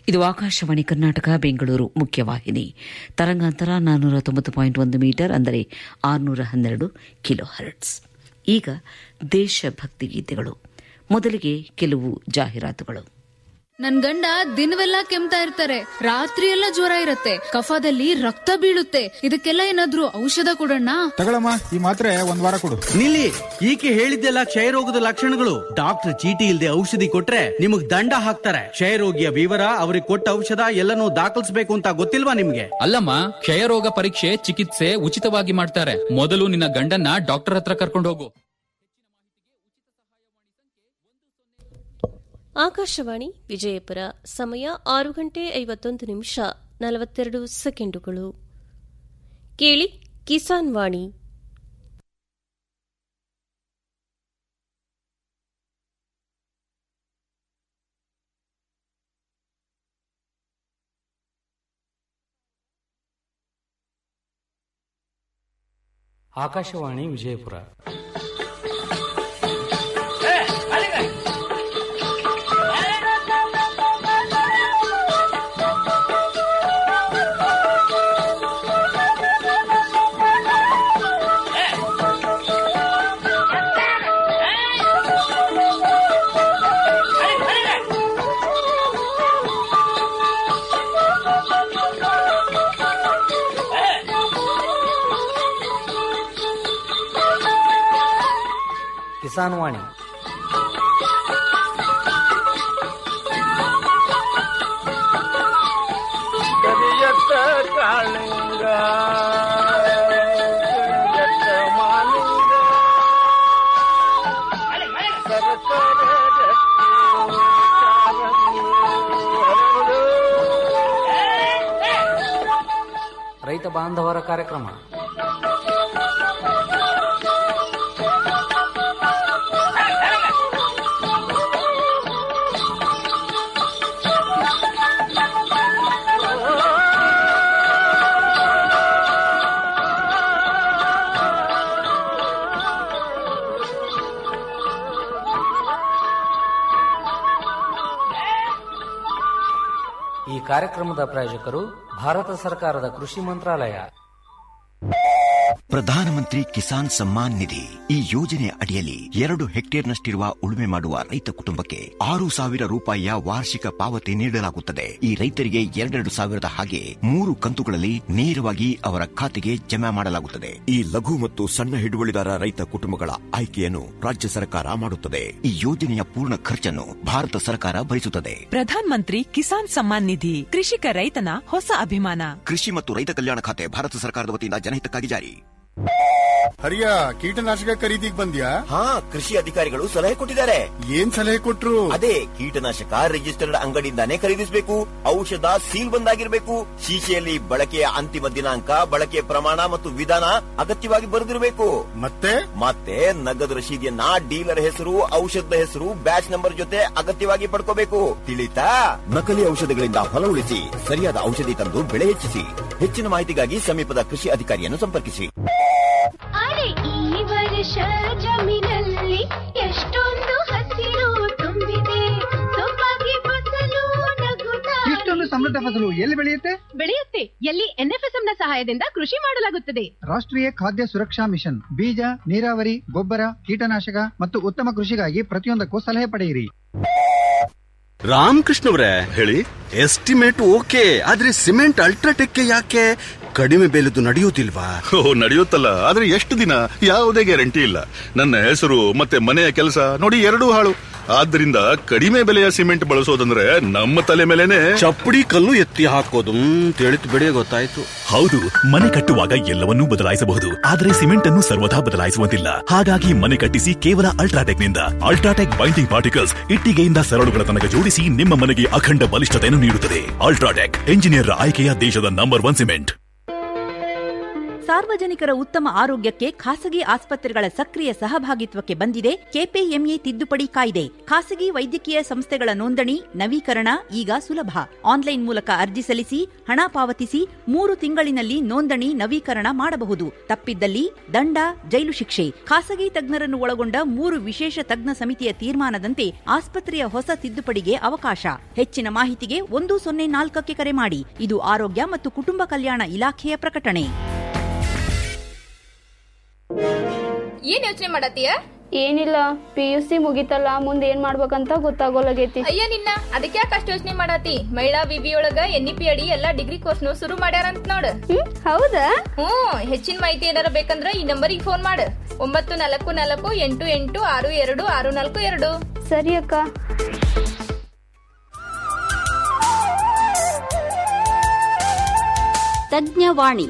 ಇದು ಆಕಾಶವಾಣಿ ಕರ್ನಾಟಕ ಬೆಂಗಳೂರು ಮುಖ್ಯವಾಹಿನಿ ತರಂಗಾಂತರ ನಾನ್ನೂರ ತೊಂಬತ್ತು ಪಾಯಿಂಟ್ ಒಂದು ಮೀಟರ್ ಅಂದರೆ ಆರುನೂರ ಹನ್ನೆರಡು ಕಿಲೋ ಹರ್ಟ್ಸ್ ಈಗ ದೇಶಭಕ್ತಿ ಗೀತೆಗಳು ಮೊದಲಿಗೆ ಕೆಲವು ಜಾಹೀರಾತುಗಳು ನನ್ ಗಂಡ ದಿನವೆಲ್ಲ ಕೆಮ್ತಾ ಇರ್ತಾರೆ ರಾತ್ರಿ ಎಲ್ಲ ಜ್ವರ ಇರತ್ತೆ ಕಫದಲ್ಲಿ ರಕ್ತ ಬೀಳುತ್ತೆ ಇದಕ್ಕೆಲ್ಲ ಏನಾದ್ರೂ ಔಷಧ ಕೊಡೋಣ ತಗೊಳಮ್ಮ ಈ ಮಾತ್ರೆ ಒಂದ್ ವಾರ ಕೊಡು ನಿಲ್ಲಿ ಈಕೆ ಹೇಳಿದ್ದೆಲ್ಲ ಕ್ಷಯರೋಗದ ಲಕ್ಷಣಗಳು ಡಾಕ್ಟರ್ ಚೀಟಿ ಇಲ್ಲದೆ ಔಷಧಿ ಕೊಟ್ರೆ ನಿಮಗ್ ದಂಡ ಹಾಕ್ತಾರೆ ಕ್ಷಯರೋಗಿಯ ವಿವರ ಅವ್ರಿಗೆ ಕೊಟ್ಟ ಔಷಧ ಎಲ್ಲನೂ ದಾಖಲಿಸಬೇಕು ಅಂತ ಗೊತ್ತಿಲ್ವಾ ನಿಮ್ಗೆ ಅಲ್ಲಮ್ಮ ಕ್ಷಯರೋಗ ಪರೀಕ್ಷೆ ಚಿಕಿತ್ಸೆ ಉಚಿತವಾಗಿ ಮಾಡ್ತಾರೆ ಮೊದಲು ನಿನ್ನ ಗಂಡನ್ನ ಡಾಕ್ಟರ್ ಹತ್ರ ಕರ್ಕೊಂಡು ಹೋಗು ಆಕಾಶವಾಣಿ ವಿಜಯಪುರ ಸಮಯ ಆರು ಗಂಟೆ ಐವತ್ತೊಂದು ನಿಮಿಷ ನಲವತ್ತೆರಡು ಸೆಕೆಂಡುಗಳು ಕೇಳಿ ಕಿಸಾನ್ ವಾಣಿ ಆಕಾಶವಾಣಿ ವಿಜಯಪುರ ಕಿಸಾನ್ ವಾಣಿ ಕರಿಯತ್ತ ಕಾಳಿಂಗ ಕರಿಯತ್ತ ಮಾಲಿಂಗ ಸರಸರ ರಕ್ತಿ ಕಾರಂಗಿ ಹರಡು. ರೈತ ಬಾಂಧವರ ಕಾರ್ಯಕ್ರಮ ಈ ಕಾರ್ಯಕ್ರಮದ ಪ್ರಾಯೋಜಕರು ಭಾರತ ಸರ್ಕಾರದ ಕೃಷಿ ಮಂತ್ರಾಲಯ ಪ್ರಧಾನಮಂತ್ರಿ ಕಿಸಾನ್ ಸಮ್ಮಾನ್ ನಿಧಿ ಈ ಯೋಜನೆಯ ಅಡಿಯಲ್ಲಿ ಎರಡು ಹೆಕ್ಟೇರ್ನಷ್ಟಿರುವ ಉಳುಮೆ ಮಾಡುವ ರೈತ ಕುಟುಂಬಕ್ಕೆ ಆರು ಸಾವಿರ ರೂಪಾಯಿಯ ವಾರ್ಷಿಕ ಪಾವತಿ ನೀಡಲಾಗುತ್ತದೆ ಈ ರೈತರಿಗೆ ಎರಡೆರಡು ಸಾವಿರದ ಹಾಗೆ ಮೂರು ಕಂತುಗಳಲ್ಲಿ ನೇರವಾಗಿ ಅವರ ಖಾತೆಗೆ ಜಮಾ ಮಾಡಲಾಗುತ್ತದೆ ಈ ಲಘು ಮತ್ತು ಸಣ್ಣ ಹಿಡುವಳಿದಾರ ರೈತ ಕುಟುಂಬಗಳ ಆಯ್ಕೆಯನ್ನು ರಾಜ್ಯ ಸರ್ಕಾರ ಮಾಡುತ್ತದೆ ಈ ಯೋಜನೆಯ ಪೂರ್ಣ ಖರ್ಚನ್ನು ಭಾರತ ಸರ್ಕಾರ ಭರಿಸುತ್ತದೆ ಪ್ರಧಾನ್ ಮಂತ್ರಿ ಕಿಸಾನ್ ಸಮ್ಮಾನ್ ನಿಧಿ ಕೃಷಿಕ ರೈತನ ಹೊಸ ಅಭಿಮಾನ ಕೃಷಿ ಮತ್ತು ರೈತ ಕಲ್ಯಾಣ ಖಾತೆ ಭಾರತ ಸರ್ಕಾರದ ವತಿಯಿಂದ ಜನಹಿತಕ್ಕಾಗಿ ಜಾರಿ ಹರಿಯ ಕೀಟನಾಶಕ ಖರೀದಿಗ್ ಬಂದ್ಯಾ ಹಾ ಕೃಷಿ ಅಧಿಕಾರಿಗಳು ಸಲಹೆ ಕೊಟ್ಟಿದ್ದಾರೆ ಏನ್ ಸಲಹೆ ಕೊಟ್ರು ಅದೇ ಕೀಟನಾಶಕ ರಿಜಿಸ್ಟರ್ಡ್ ಅಂಗಡಿಯಿಂದಾನೇ ಖರೀದಿಸಬೇಕು ಔಷಧ ಸೀಲ್ ಬಂದಾಗಿರ್ಬೇಕು ಶೀಶೆಯಲ್ಲಿ ಬಳಕೆಯ ಅಂತಿಮ ದಿನಾಂಕ ಬಳಕೆಯ ಪ್ರಮಾಣ ಮತ್ತು ವಿಧಾನ ಅಗತ್ಯವಾಗಿ ಬರೆದಿರಬೇಕು ಮತ್ತೆ ಮತ್ತೆ ನಗದು ರಶೀದಿಯನ್ನ ಡೀಲರ್ ಹೆಸರು ಔಷಧದ ಹೆಸರು ಬ್ಯಾಚ್ ನಂಬರ್ ಜೊತೆ ಅಗತ್ಯವಾಗಿ ಪಡ್ಕೋಬೇಕು ತಿಳಿತಾ ನಕಲಿ ಔಷಧಗಳಿಂದ ಹೊಲ ಉಳಿಸಿ ಸರಿಯಾದ ಔಷಧಿ ತಂದು ಬೆಳೆ ಹೆಚ್ಚಿಸಿ ಹೆಚ್ಚಿನ ಮಾಹಿತಿಗಾಗಿ ಸಮೀಪದ ಕೃಷಿ ಅಧಿಕಾರಿಯನ್ನು ಸಂಪರ್ಕಿಸಿ ಅರೆ ಈ ವರ್ಷ ಜಮೀನಲ್ಲಿ ಎಷ್ಟೊಂದು ಹಸಿರು ತುಂಬಿದೆ ಸೊಬಗೆ ಫಸಲು ನಗುತ್ತಾ ಇಷ್ಟೊಂದು ಸಮೃದ್ಧ ಫಸಲು ಎಲ್ಲಿ ಬೆಳೆಯುತ್ತೆ ಬೆಳೆಯುತ್ತೆ ಎಲ್ಲಿ ಎನ್ಎಫ್ಎಸ್ಎಂ ನ ಸಹಾಯದಿಂದ ಕೃಷಿ ಮಾಡಲಾಗುತ್ತದೆ ರಾಷ್ಟ್ರೀಯ ಖಾದ್ಯ ಸುರಕ್ಷಾ ಮಿಷನ್ ಬೀಜ ನೀರಾವರಿ ಗೊಬ್ಬರ ಕೀಟನಾಶಕ ಮತ್ತು ಉತ್ತಮ ಕೃಷಿಗಾಗಿ ಪ್ರತಿಯೊಂದಕ್ಕೂ ಸಲಹೆ ಪಡೆಯಿರಿ ರಾಮಕೃಷ್ಣ ಅವರೇ ಹೇಳಿ ಎಸ್ಟಿಮೇಟ್ ಓಕೆ ಆದ್ರೆ ಸಿಮೆಂಟ್ ಅಲ್ಟ್ರಾಟೆಕ್ ಯಾಕೆ ಕಡಿಮೆ ಬೆಲೆದು ನಡೆಯುವುದಿಲ್ವಾ ಓ ನಡೆಯುತ್ತಲ್ಲ ಆದ್ರೆ ಎಷ್ಟು ದಿನ ಯಾವುದೇ ಗ್ಯಾರಂಟಿ ಇಲ್ಲ ನನ್ನ ಹೆಸರು ಮತ್ತೆ ಮನೆಯ ಕೆಲಸ ನೋಡಿ ಎರಡೂ ಹಾಳು ಆದ್ದರಿಂದ ಕಡಿಮೆ ಬೆಲೆಯ ಸಿಮೆಂಟ್ ಬಳಸೋದಂದ್ರೆ ನಮ್ಮ ತಲೆ ಮೇಲೆನೆ ಚಪ್ಪಡಿ ಕಲ್ಲು ಎತ್ತಿ ಹಾಕೋದು ತಿಳಿತು ಬಿಡಿ ಗೊತ್ತಾಯ್ತು ಹೌದು ಮನೆ ಕಟ್ಟುವಾಗ ಎಲ್ಲವನ್ನೂ ಬದಲಾಯಿಸಬಹುದು ಆದರೆ ಸಿಮೆಂಟ್ ಅನ್ನು ಸರ್ವದಾ ಬದಲಾಯಿಸುವಂತಿಲ್ಲ ಹಾಗಾಗಿ ಮನೆ ಕಟ್ಟಿಸಿ ಕೇವಲ ಅಲ್ಟ್ರಾಟೆಕ್ ನಿಂದ ಅಲ್ಟ್ರಾಟೆಕ್ ಬೈಂಡಿಂಗ್ ಪಾರ್ಟಿಕಲ್ಸ್ ಇಟ್ಟಿಗೆಯಿಂದ ಸರಳುಗಳ ತನಕ ಜೋಡಿಸಿ ನಿಮ್ಮ ಮನೆಗೆ ಅಖಂಡ ಬಲಿಷ್ಠತೆಯನ್ನು ನೀಡುತ್ತದೆ ಅಲ್ಟ್ರಾಟೆಕ್ ಎಂಜಿನಿಯರ್ ಆಯ್ಕೆಯ ದೇಶದ ನಂಬರ್ ಒನ್ ಸಿಮೆಂಟ್ ಸಾರ್ವಜನಿಕರ ಉತ್ತಮ ಆರೋಗ್ಯಕ್ಕೆ ಖಾಸಗಿ ಆಸ್ಪತ್ರೆಗಳ ಸಕ್ರಿಯ ಸಹಭಾಗಿತ್ವಕ್ಕೆ ಬಂದಿದೆ ಕೆಪಿಎಂಇ ತಿದ್ದುಪಡಿ ಕಾಯ್ದೆ ಖಾಸಗಿ ವೈದ್ಯಕೀಯ ಸಂಸ್ಥೆಗಳ ನೋಂದಣಿ ನವೀಕರಣ ಈಗ ಸುಲಭ ಆನ್ಲೈನ್ ಮೂಲಕ ಅರ್ಜಿ ಸಲ್ಲಿಸಿ ಹಣ ಪಾವತಿಸಿ ಮೂರು ತಿಂಗಳಿನಲ್ಲಿ ನೋಂದಣಿ ನವೀಕರಣ ಮಾಡಬಹುದು ತಪ್ಪಿದ್ದಲ್ಲಿ ದಂಡ ಜೈಲು ಶಿಕ್ಷೆ ಖಾಸಗಿ ತಜ್ಞರನ್ನು ಒಳಗೊಂಡ ಮೂರು ವಿಶೇಷ ತಜ್ಞ ಸಮಿತಿಯ ತೀರ್ಮಾನದಂತೆ ಆಸ್ಪತ್ರೆಯ ಹೊಸ ತಿದ್ದುಪಡಿಗೆ ಅವಕಾಶ ಹೆಚ್ಚಿನ ಮಾಹಿತಿಗೆ ಒಂದು ಸೊನ್ನೆ ನಾಲ್ಕಕ್ಕೆ ಕರೆ ಮಾಡಿ ಇದು ಆರೋಗ್ಯ ಮತ್ತು ಕುಟುಂಬ ಕಲ್ಯಾಣ ಇಲಾಖೆಯ ಪ್ರಕಟಣೆ ಏನ್ ಯೋಚನೆ ಮಾಡತ್ತೀಯ ಏನಿಲ್ಲ ಪಿ ಯು ಸಿ ಮುಗಿತಲ್ಲ ಮುಂದೆ ಏನ್ ಮಾಡ್ಬೇಕಂತ ಗೊತ್ತಾಗೋಲಾಗೈತಿ ಅಯ್ಯ ನಿನ್ನ ಅದಕ್ಕೆ ಯಾಕೆ ಅಷ್ಟು ಯೋಚನೆ ಮಾಡತಿ ಮಹಿಳಾ ವಿವಿ ಒಳಗ ಎನ್ ಇ ಪಿ ಅಡಿ ಎಲ್ಲಾ ಡಿಗ್ರಿ ಕೋರ್ಸ್ನು ಶುರು ಮಾಡ್ಯಾರಂತ ನೋಡ್ ಹೌದಾ ಹ್ಮ್ ಹೆಚ್ಚಿನ ಮಾಹಿತಿ ಏನಾರ ಬೇಕಂದ್ರ ಈ ನಂಬರಿಗೆ ಫೋನ್ ಮಾಡು ಒಂಬತ್ತು ನಾಲ್ಕು ನಾಲ್ಕು ಎಂಟು ಎಂಟು ಆರು ಎರಡು ಆರು ನಾಲ್ಕು ಎರಡು ಸರಿ ಅಕ್ಕ ತಜ್ಞವಾಣಿ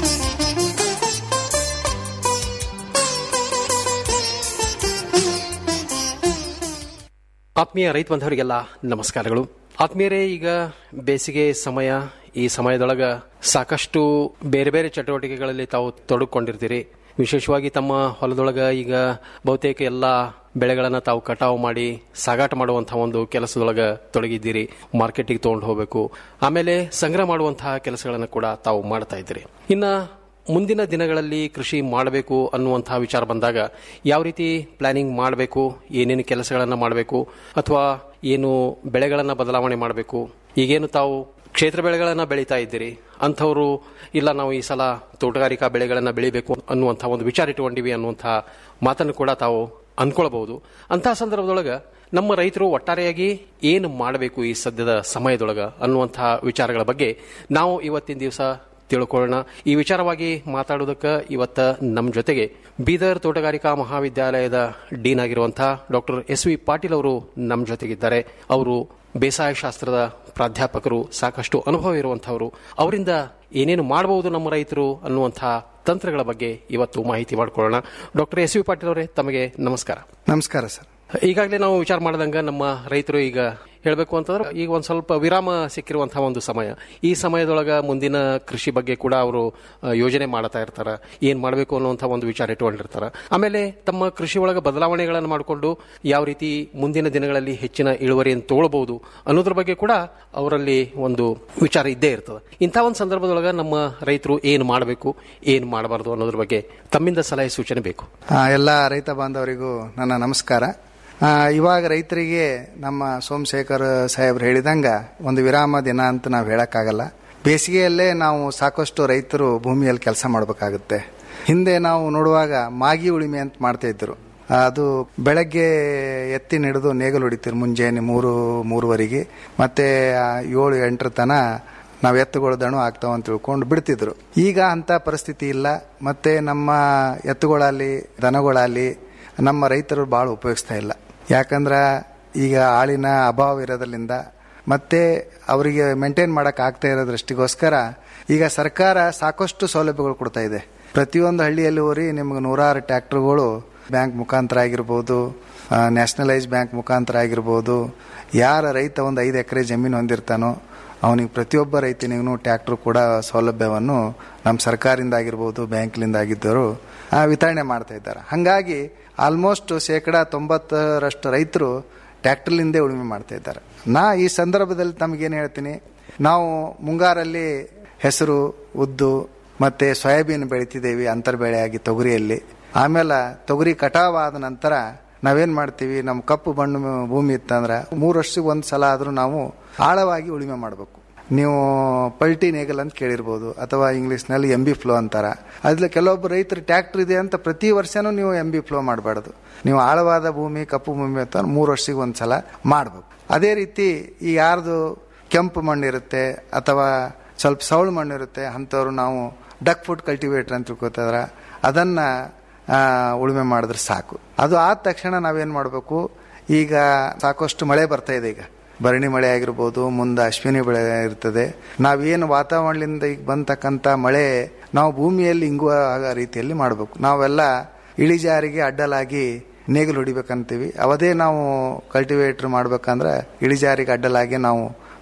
ಆತ್ಮೀಯ ರೈತ ಬಂಧವರಿಗೆಲ್ಲ ನಮಸ್ಕಾರಗಳು ಆತ್ಮೀಯರೇ ಈಗ ಬೇಸಿಗೆ ಸಮಯ ಈ ಸಮಯದೊಳಗ ಸಾಕಷ್ಟು ಬೇರೆ ಬೇರೆ ಚಟುವಟಿಕೆಗಳಲ್ಲಿ ತಾವು ತೊಡಗಿಕೊಂಡಿರ್ತೀರಿ ವಿಶೇಷವಾಗಿ ತಮ್ಮ ಹೊಲದೊಳಗ ಈಗ ಬಹುತೇಕ ಎಲ್ಲ ಬೆಳೆಗಳನ್ನ ತಾವು ಕಟಾವು ಮಾಡಿ ಸಾಗಾಟ ಮಾಡುವಂತಹ ಒಂದು ಕೆಲಸದೊಳಗ ತೊಡಗಿದ್ದೀರಿ ಮಾರ್ಕೆಟಿಗೆ ತಗೊಂಡು ಹೋಗಬೇಕು ಆಮೇಲೆ ಸಂಗ್ರಹ ಮಾಡುವಂತಹ ಕೆಲಸಗಳನ್ನು ಕೂಡ ತಾವು ಮಾಡ್ತಾ ಇದ್ದೀರಿ ಇನ್ನ ಮುಂದಿನ ದಿನಗಳಲ್ಲಿ ಕೃಷಿ ಮಾಡಬೇಕು ಅನ್ನುವಂತಹ ವಿಚಾರ ಬಂದಾಗ ಯಾವ ರೀತಿ ಪ್ಲಾನಿಂಗ್ ಮಾಡಬೇಕು ಏನೇನು ಕೆಲಸಗಳನ್ನು ಮಾಡಬೇಕು ಅಥವಾ ಏನು ಬೆಳೆಗಳನ್ನು ಬದಲಾವಣೆ ಮಾಡಬೇಕು ಈಗೇನು ತಾವು ಕ್ಷೇತ್ರ ಬೆಳೆಗಳನ್ನು ಬೆಳೀತಾ ಇದ್ದೀರಿ ಅಂಥವರು ಇಲ್ಲ ನಾವು ಈ ಸಲ ತೋಟಗಾರಿಕಾ ಬೆಳೆಗಳನ್ನು ಬೆಳಿಬೇಕು ಅನ್ನುವಂಥ ಒಂದು ವಿಚಾರ ಇಟ್ಕೊಂಡಿವಿ ಅನ್ನುವಂಥ ಮಾತನ್ನು ಕೂಡ ತಾವು ಅಂದ್ಕೊಳ್ಬಹುದು ಅಂತಹ ಸಂದರ್ಭದೊಳಗ ನಮ್ಮ ರೈತರು ಒಟ್ಟಾರೆಯಾಗಿ ಏನು ಮಾಡಬೇಕು ಈ ಸದ್ಯದ ಸಮಯದೊಳಗ ಅನ್ನುವಂತಹ ವಿಚಾರಗಳ ಬಗ್ಗೆ ನಾವು ಇವತ್ತಿನ ದಿವಸ ತಿಳ್ಕೊಳ್ಳೋಣ ಈ ವಿಚಾರವಾಗಿ ಮಾತಾಡೋದಕ್ಕೆ ಇವತ್ತ ನಮ್ಮ ಜೊತೆಗೆ ಬೀದರ್ ತೋಟಗಾರಿಕಾ ಮಹಾವಿದ್ಯಾಲಯದ ಡೀನ್ ಆಗಿರುವಂತಹ ಡಾಕ್ಟರ್ ಎಸ್ ವಿ ಪಾಟೀಲ್ ಅವರು ನಮ್ಮ ಜೊತೆಗಿದ್ದಾರೆ ಅವರು ಬೇಸಾಯ ಶಾಸ್ತ್ರದ ಪ್ರಾಧ್ಯಾಪಕರು ಸಾಕಷ್ಟು ಅನುಭವ ಇರುವಂತಹವರು ಅವರಿಂದ ಏನೇನು ಮಾಡಬಹುದು ನಮ್ಮ ರೈತರು ಅನ್ನುವಂತಹ ತಂತ್ರಗಳ ಬಗ್ಗೆ ಇವತ್ತು ಮಾಹಿತಿ ಮಾಡಿಕೊಳ್ಳೋಣ ಡಾಕ್ಟರ್ ಎಸ್ ವಿ ಪಾಟೀಲ್ ಅವರೇ ತಮಗೆ ನಮಸ್ಕಾರ ನಮಸ್ಕಾರ ಸರ್ ಈಗಾಗಲೇ ನಾವು ವಿಚಾರ ಮಾಡಿದಂಗ ನಮ್ಮ ರೈತರು ಈಗ ಹೇಳಬೇಕು ಅಂತಂದ್ರೆ ಈಗ ಒಂದು ಸ್ವಲ್ಪ ವಿರಾಮ ಸಿಕ್ಕಿರುವಂತಹ ಒಂದು ಸಮಯ ಈ ಸಮಯದೊಳಗ ಮುಂದಿನ ಕೃಷಿ ಬಗ್ಗೆ ಕೂಡ ಅವರು ಆ, ಯೋಜನೆ ಮಾಡ್ತಾ ಇರ್ತಾರ ಏನ್ ಮಾಡಬೇಕು ಅನ್ನುವಂಥ ಒಂದು ವಿಚಾರ ಇಟ್ಕೊಂಡಿರ್ತಾರ ಆಮೇಲೆ ತಮ್ಮ ಕೃಷಿ ಒಳಗ ಬದಲಾವಣೆಗಳನ್ನು ಮಾಡಿಕೊಂಡು ಯಾವ ರೀತಿ ಮುಂದಿನ ದಿನಗಳಲ್ಲಿ ಹೆಚ್ಚಿನ ಇಳುವರಿಯನ್ನು ತಗೊಳ್ಬಹುದು ಅನ್ನೋದ್ರ ಬಗ್ಗೆ ಕೂಡ ಅವರಲ್ಲಿ ಒಂದು ವಿಚಾರ ಇದ್ದೇ ಇರ್ತದೆ ಇಂಥ ಒಂದು ಸಂದರ್ಭದೊಳಗ ನಮ್ಮ ರೈತರು ಏನು ಮಾಡಬೇಕು ಏನು ಮಾಡಬಾರ್ದು ಅನ್ನೋದ್ರ ಬಗ್ಗೆ ತಮ್ಮಿಂದ ಸಲಹೆ ಸೂಚನೆ ಬೇಕು ಆ, ಎಲ್ಲ ರೈತ ಬಾಂಧವರಿಗೂ ನನ್ನ ನಮಸ್ಕಾರ ಆ, ಇವಾಗ ರೈತರಿಗೆ ನಮ್ಮ ಸೋಮಶೇಖರ್ ಸಾಹೇಬ್ರು ಹೇಳಿದಂಗ ಒಂದು ವಿರಾಮ ದಿನ ಅಂತ ನಾವು ಹೇಳಕ್ಕಾಗಲ್ಲ ಬೇಸಿಗೆಯಲ್ಲೇ ನಾವು ಸಾಕಷ್ಟು ರೈತರು ಭೂಮಿಯಲ್ಲಿ ಕೆಲಸ ಮಾಡಬೇಕಾಗುತ್ತೆ ಹಿಂದೆ ನಾವು ನೋಡುವಾಗ ಮಾಗಿ ಉಳಿಮೆ ಅಂತ ಮಾಡ್ತಾ ಇದ್ರು ಅದು ಬೆಳಗ್ಗೆ ಎತ್ತಿ ಹಿಡಿದು ನೇಗಲು ಹೊಡಿತೀರು ಮುಂಜಾನೆ ಮೂರು ಮೂರುವರೆಗೆ ಮತ್ತೆ ಆ, ಏಳು ಎಂಟರ ತನ ನಾವು ಎತ್ತುಗಳು ದಣು ಆಗ್ತಾವ ಅಂತ ತಿಳ್ಕೊಂಡು ಬಿಡ್ತಿದ್ರು ಈಗ ಅಂತ ಪರಿಸ್ಥಿತಿ ಇಲ್ಲ ಮತ್ತೆ ನಮ್ಮ ಎತ್ತುಗಳಲ್ಲಿ ದನಗಳಲ್ಲಿ ನಮ್ಮ ರೈತರು ಭಾಳ ಉಪಯೋಗಿಸ್ತಾ ಇಲ್ಲ ಯಾಕಂದ್ರೆ ಈಗ ಆಳಿನ ಅಭಾವ ಇರೋದ್ರಿಂದ ಮತ್ತೆ ಅವರಿಗೆ ಮೇಂಟೈನ್ ಮಾಡಕ್ ಆಗ್ತಾ ಇರೋ ದೃಷ್ಟಿಗೋಸ್ಕರ ಈಗ ಸರ್ಕಾರ ಸಾಕಷ್ಟು ಸೌಲಭ್ಯಗಳು ಕೊಡ್ತಾ ಇದೆ ಪ್ರತಿಯೊಂದು ಹಳ್ಳಿಯಲ್ಲಿ ಹೋರಿ ನಿಮ್ಗೆ ನೂರಾರು ಟ್ರ್ಯಾಕ್ಟರ್ಗಳು ಬ್ಯಾಂಕ್ ಮುಖಾಂತರ ಆಗಿರ್ಬೋದು ನ್ಯಾಷನಲೈಸ್ ಬ್ಯಾಂಕ್ ಮುಖಾಂತರ ಆಗಿರ್ಬೋದು ಯಾರ ರೈತ ಒಂದು ಐದು ಎಕರೆ ಜಮೀನು ಹೊಂದಿರ್ತಾನೋ ಅವನಿಗೆ ಪ್ರತಿಯೊಬ್ಬ ರೈತನಿಗೂ ಟ್ರ್ಯಾಕ್ಟರ್ ಕೂಡ ಸೌಲಭ್ಯವನ್ನು ನಮ್ಮ ಸರ್ಕಾರದಿಂದ ಆಗಿರ್ಬೋದು ಬ್ಯಾಂಕ್ಲಿಂದ ಆಗಿದ್ದರು ಆ, ವಿತರಣೆ ಮಾಡ್ತಾ ಇದ್ದಾರೆ ಹಾಗಾಗಿ ಆಲ್ಮೋಸ್ಟ್ ಶೇಕಡ ತೊಂಬತ್ತರಷ್ಟು ರೈತರು ಟ್ರ್ಯಾಕ್ಟರ್ಲಿಂದೇ ಉಳುಮೆ ಮಾಡ್ತಾ ಇದ್ದಾರೆ ನಾ ಈ ಸಂದರ್ಭದಲ್ಲಿ ತಮಗೇನು ಹೇಳ್ತೀನಿ ನಾವು ಮುಂಗಾರಲ್ಲಿ ಹೆಸರು ಉದ್ದು ಮತ್ತೆ ಸೋಯಾಬೀನ್ ಬೆಳಿತಿದ್ದೇವೆ ಅಂತರ್ಬೆಳೆಯಾಗಿ ತೊಗರಿಯಲ್ಲಿ ಆಮೇಲೆ ತೊಗರಿ ಕಟಾವಾದ ನಂತರ ನಾವೇನ್ ಮಾಡ್ತೀವಿ ನಮ್ಮ ಕಪ್ಪು ಬಣ್ಣ ಭೂಮಿ ಇತ್ತಂದ್ರೆ ಮೂರು ವರ್ಷಕ್ಕೆ ಒಂದು ಸಲ ಆದರೂ ನಾವು ಆಳವಾಗಿ ಉಳುಮೆ ಮಾಡಬೇಕು ನೀವು ಪಲ್ಟಿ ನೇಗಲ್ ಅಂತ ಕೇಳಿರ್ಬೋದು ಅಥವಾ ಇಂಗ್ಲೀಷ್ನಲ್ಲಿ ಎಂ ಬಿ ಫ್ಲೋ ಅಂತಾರ ಅದ್ರಲ್ಲಿ ಕೆಲವೊಬ್ಬರು ರೈತರು ಟ್ರ್ಯಾಕ್ಟರ್ ಇದೆ ಅಂತ ಪ್ರತಿ ವರ್ಷನೂ ನೀವು ಎಂ ಬಿ ಫ್ಲೋ ಮಾಡಬಾರ್ದು ನೀವು ಆಳವಾದ ಭೂಮಿ ಕಪ್ಪು ಭೂಮಿ ಅಂತ ಮೂರು ವರ್ಷಕ್ಕೆ ಒಂದು ಸಲ ಮಾಡಬೇಕು ಅದೇ ರೀತಿ ಈ ಯಾರ್ದು ಕೆಂಪು ಮಣ್ಣು ಇರುತ್ತೆ ಅಥವಾ ಸ್ವಲ್ಪ ಸೌಳು ಮಣ್ಣು ಇರುತ್ತೆ ಅಂಥವ್ರು ನಾವು ಡಕ್ ಫುಡ್ ಕಲ್ಟಿವೇಟರ್ ಅಂತ ತಿಳ್ಕೊತಾರ ಅದನ್ನ ಆ, ಉಳುಮೆ ಮಾಡಿದ್ರೆ ಸಾಕು ಅದು ಆದ ತಕ್ಷಣ ನಾವೇನ್ ಮಾಡಬೇಕು ಈಗ ಸಾಕಷ್ಟು ಮಳೆ ಬರ್ತಾ ಇದೆ ಈಗ ಭರಣಿ ಮಳೆ ಆಗಿರ್ಬೋದು ಮುಂದೆ ಅಶ್ವಿನಿ ಬೆಳೆ ಇರ್ತದೆ ನಾವೇನು ವಾತಾವರಣದಿಂದ ಈಗ ಬಂತಕ್ಕಂಥ ಮಳೆ ನಾವು ಭೂಮಿಯಲ್ಲಿ ಇಂಗುವ ಆಗ ರೀತಿಯಲ್ಲಿ ಮಾಡಬೇಕು ನಾವೆಲ್ಲ ಇಳಿಜಾರಿಗೆ ಅಡ್ಡಲಾಗಿ ನೇಗಿಲು ಹೊಡಿಬೇಕಂತೀವಿ ಅವದೇ ನಾವು ಕಲ್ಟಿವೇಟರ್ ಮಾಡ್ಬೇಕಂದ್ರೆ ಇಳಿಜಾರಿಗೆ ಅಡ್ಡಲಾಗಿ ನಾವು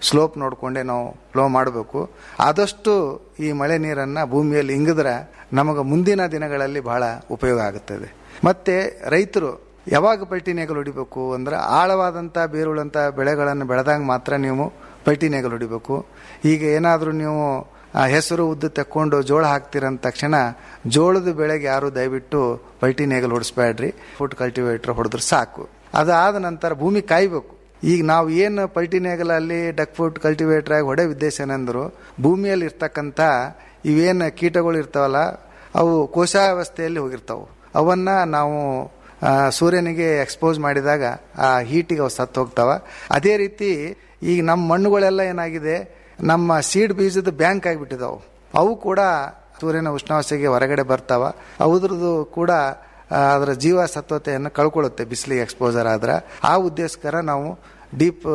ಸ್ಲೋಪ್ ನೋಡಿಕೊಂಡೇ ನಾವು ಫ್ಲೋ ಮಾಡಬೇಕು ಆದಷ್ಟು ಈ ಮಳೆ ನೀರನ್ನು ಭೂಮಿಯಲ್ಲಿ ಇಂಗಿದ್ರೆ ನಮಗೆ ಮುಂದಿನ ದಿನಗಳಲ್ಲಿ ಬಹಳ ಉಪಯೋಗ ಆಗುತ್ತದೆ ಮತ್ತೆ ರೈತರು ಯಾವಾಗ ಪಲ್ಟಿ ನೇಗಲು ಹೊಡಿಬೇಕು ಅಂದ್ರೆ ಆಳವಾದಂಥ ಬೇರುಳ್ಳಂಥ ಬೆಳೆಗಳನ್ನು ಬೆಳೆದಾಗ ಮಾತ್ರ ನೀವು ಪಲ್ಟಿ ನೇಗಲು ಹೊಡಿಬೇಕು ಈಗ ಏನಾದರೂ ನೀವು ಆ ಹೆಸರು ಉದ್ದು ತಕ್ಕೊಂಡು ಜೋಳ ಹಾಕ್ತೀರಂದ ತಕ್ಷಣ ಜೋಳದ ಬೆಳೆಗೆ ಯಾರು ದಯವಿಟ್ಟು ಪಲ್ಟಿ ನೇಗಲು ಹೊಡಿಸ್ಬೇಡ್ರಿ ಫುಡ್ ಕಲ್ಟಿವೇಟರ್ ಹೊಡೆದ್ರೆ ಸಾಕು ಅದಾದ ನಂತರ ಭೂಮಿ ಕಾಯ್ಬೇಕು ಈಗ ನಾವು ಏನು ಪಲ್ಟಿ ನೇಗಲಲ್ಲಿ ಡಕ್ ಫುಡ್ ಕಲ್ಟಿವೇಟರ್ ಆಗಿ ಹೊಡೆ ಉದ್ದೇಶ ಏನಂದ್ರು ಭೂಮಿಯಲ್ಲಿ ಇರ್ತಕ್ಕಂಥ ಇವೇನು ಕೀಟಗಳು ಇರ್ತಾವಲ್ಲ ಅವು ಕೋಶಾವಸ್ಥೆಯಲ್ಲಿ ಹೋಗಿರ್ತಾವೆ ಅವನ್ನ ನಾವು ಆ, ಸೂರ್ಯನಿಗೆ ಎಕ್ಸ್ಪೋಸ್ ಮಾಡಿದಾಗ ಆ ಹೀಟಿಗೆ ಅವು ಸತ್ತು ಹೋಗ್ತಾವ ಅದೇ ರೀತಿ ಈಗ ನಮ್ಮ ಮಣ್ಣುಗಳೆಲ್ಲ ಏನಾಗಿದೆ ನಮ್ಮ ಸೀಡ್ ಬೀಜದ ಬ್ಯಾಂಕ್ ಆಗಿಬಿಟ್ಟಿದಾವು ಅವು ಕೂಡ ಸೂರ್ಯನ ಉಷ್ಣಾಂಶಕ್ಕೆ ಹೊರಗಡೆ ಬರ್ತಾವ ಅವುದ್ರದ್ದು ಕೂಡ ಆ, ಅದರ ಜೀವ ಸತ್ವತೆಯನ್ನು ಕಳ್ಕೊಳ್ಳುತ್ತೆ ಬಿಸಿಲಿಗೆ ಎಕ್ಸ್ಪೋಜರ್ ಆದ್ರೆ ಆ ಉದ್ದೇಶಕರ ನಾವು ಡೀಪ್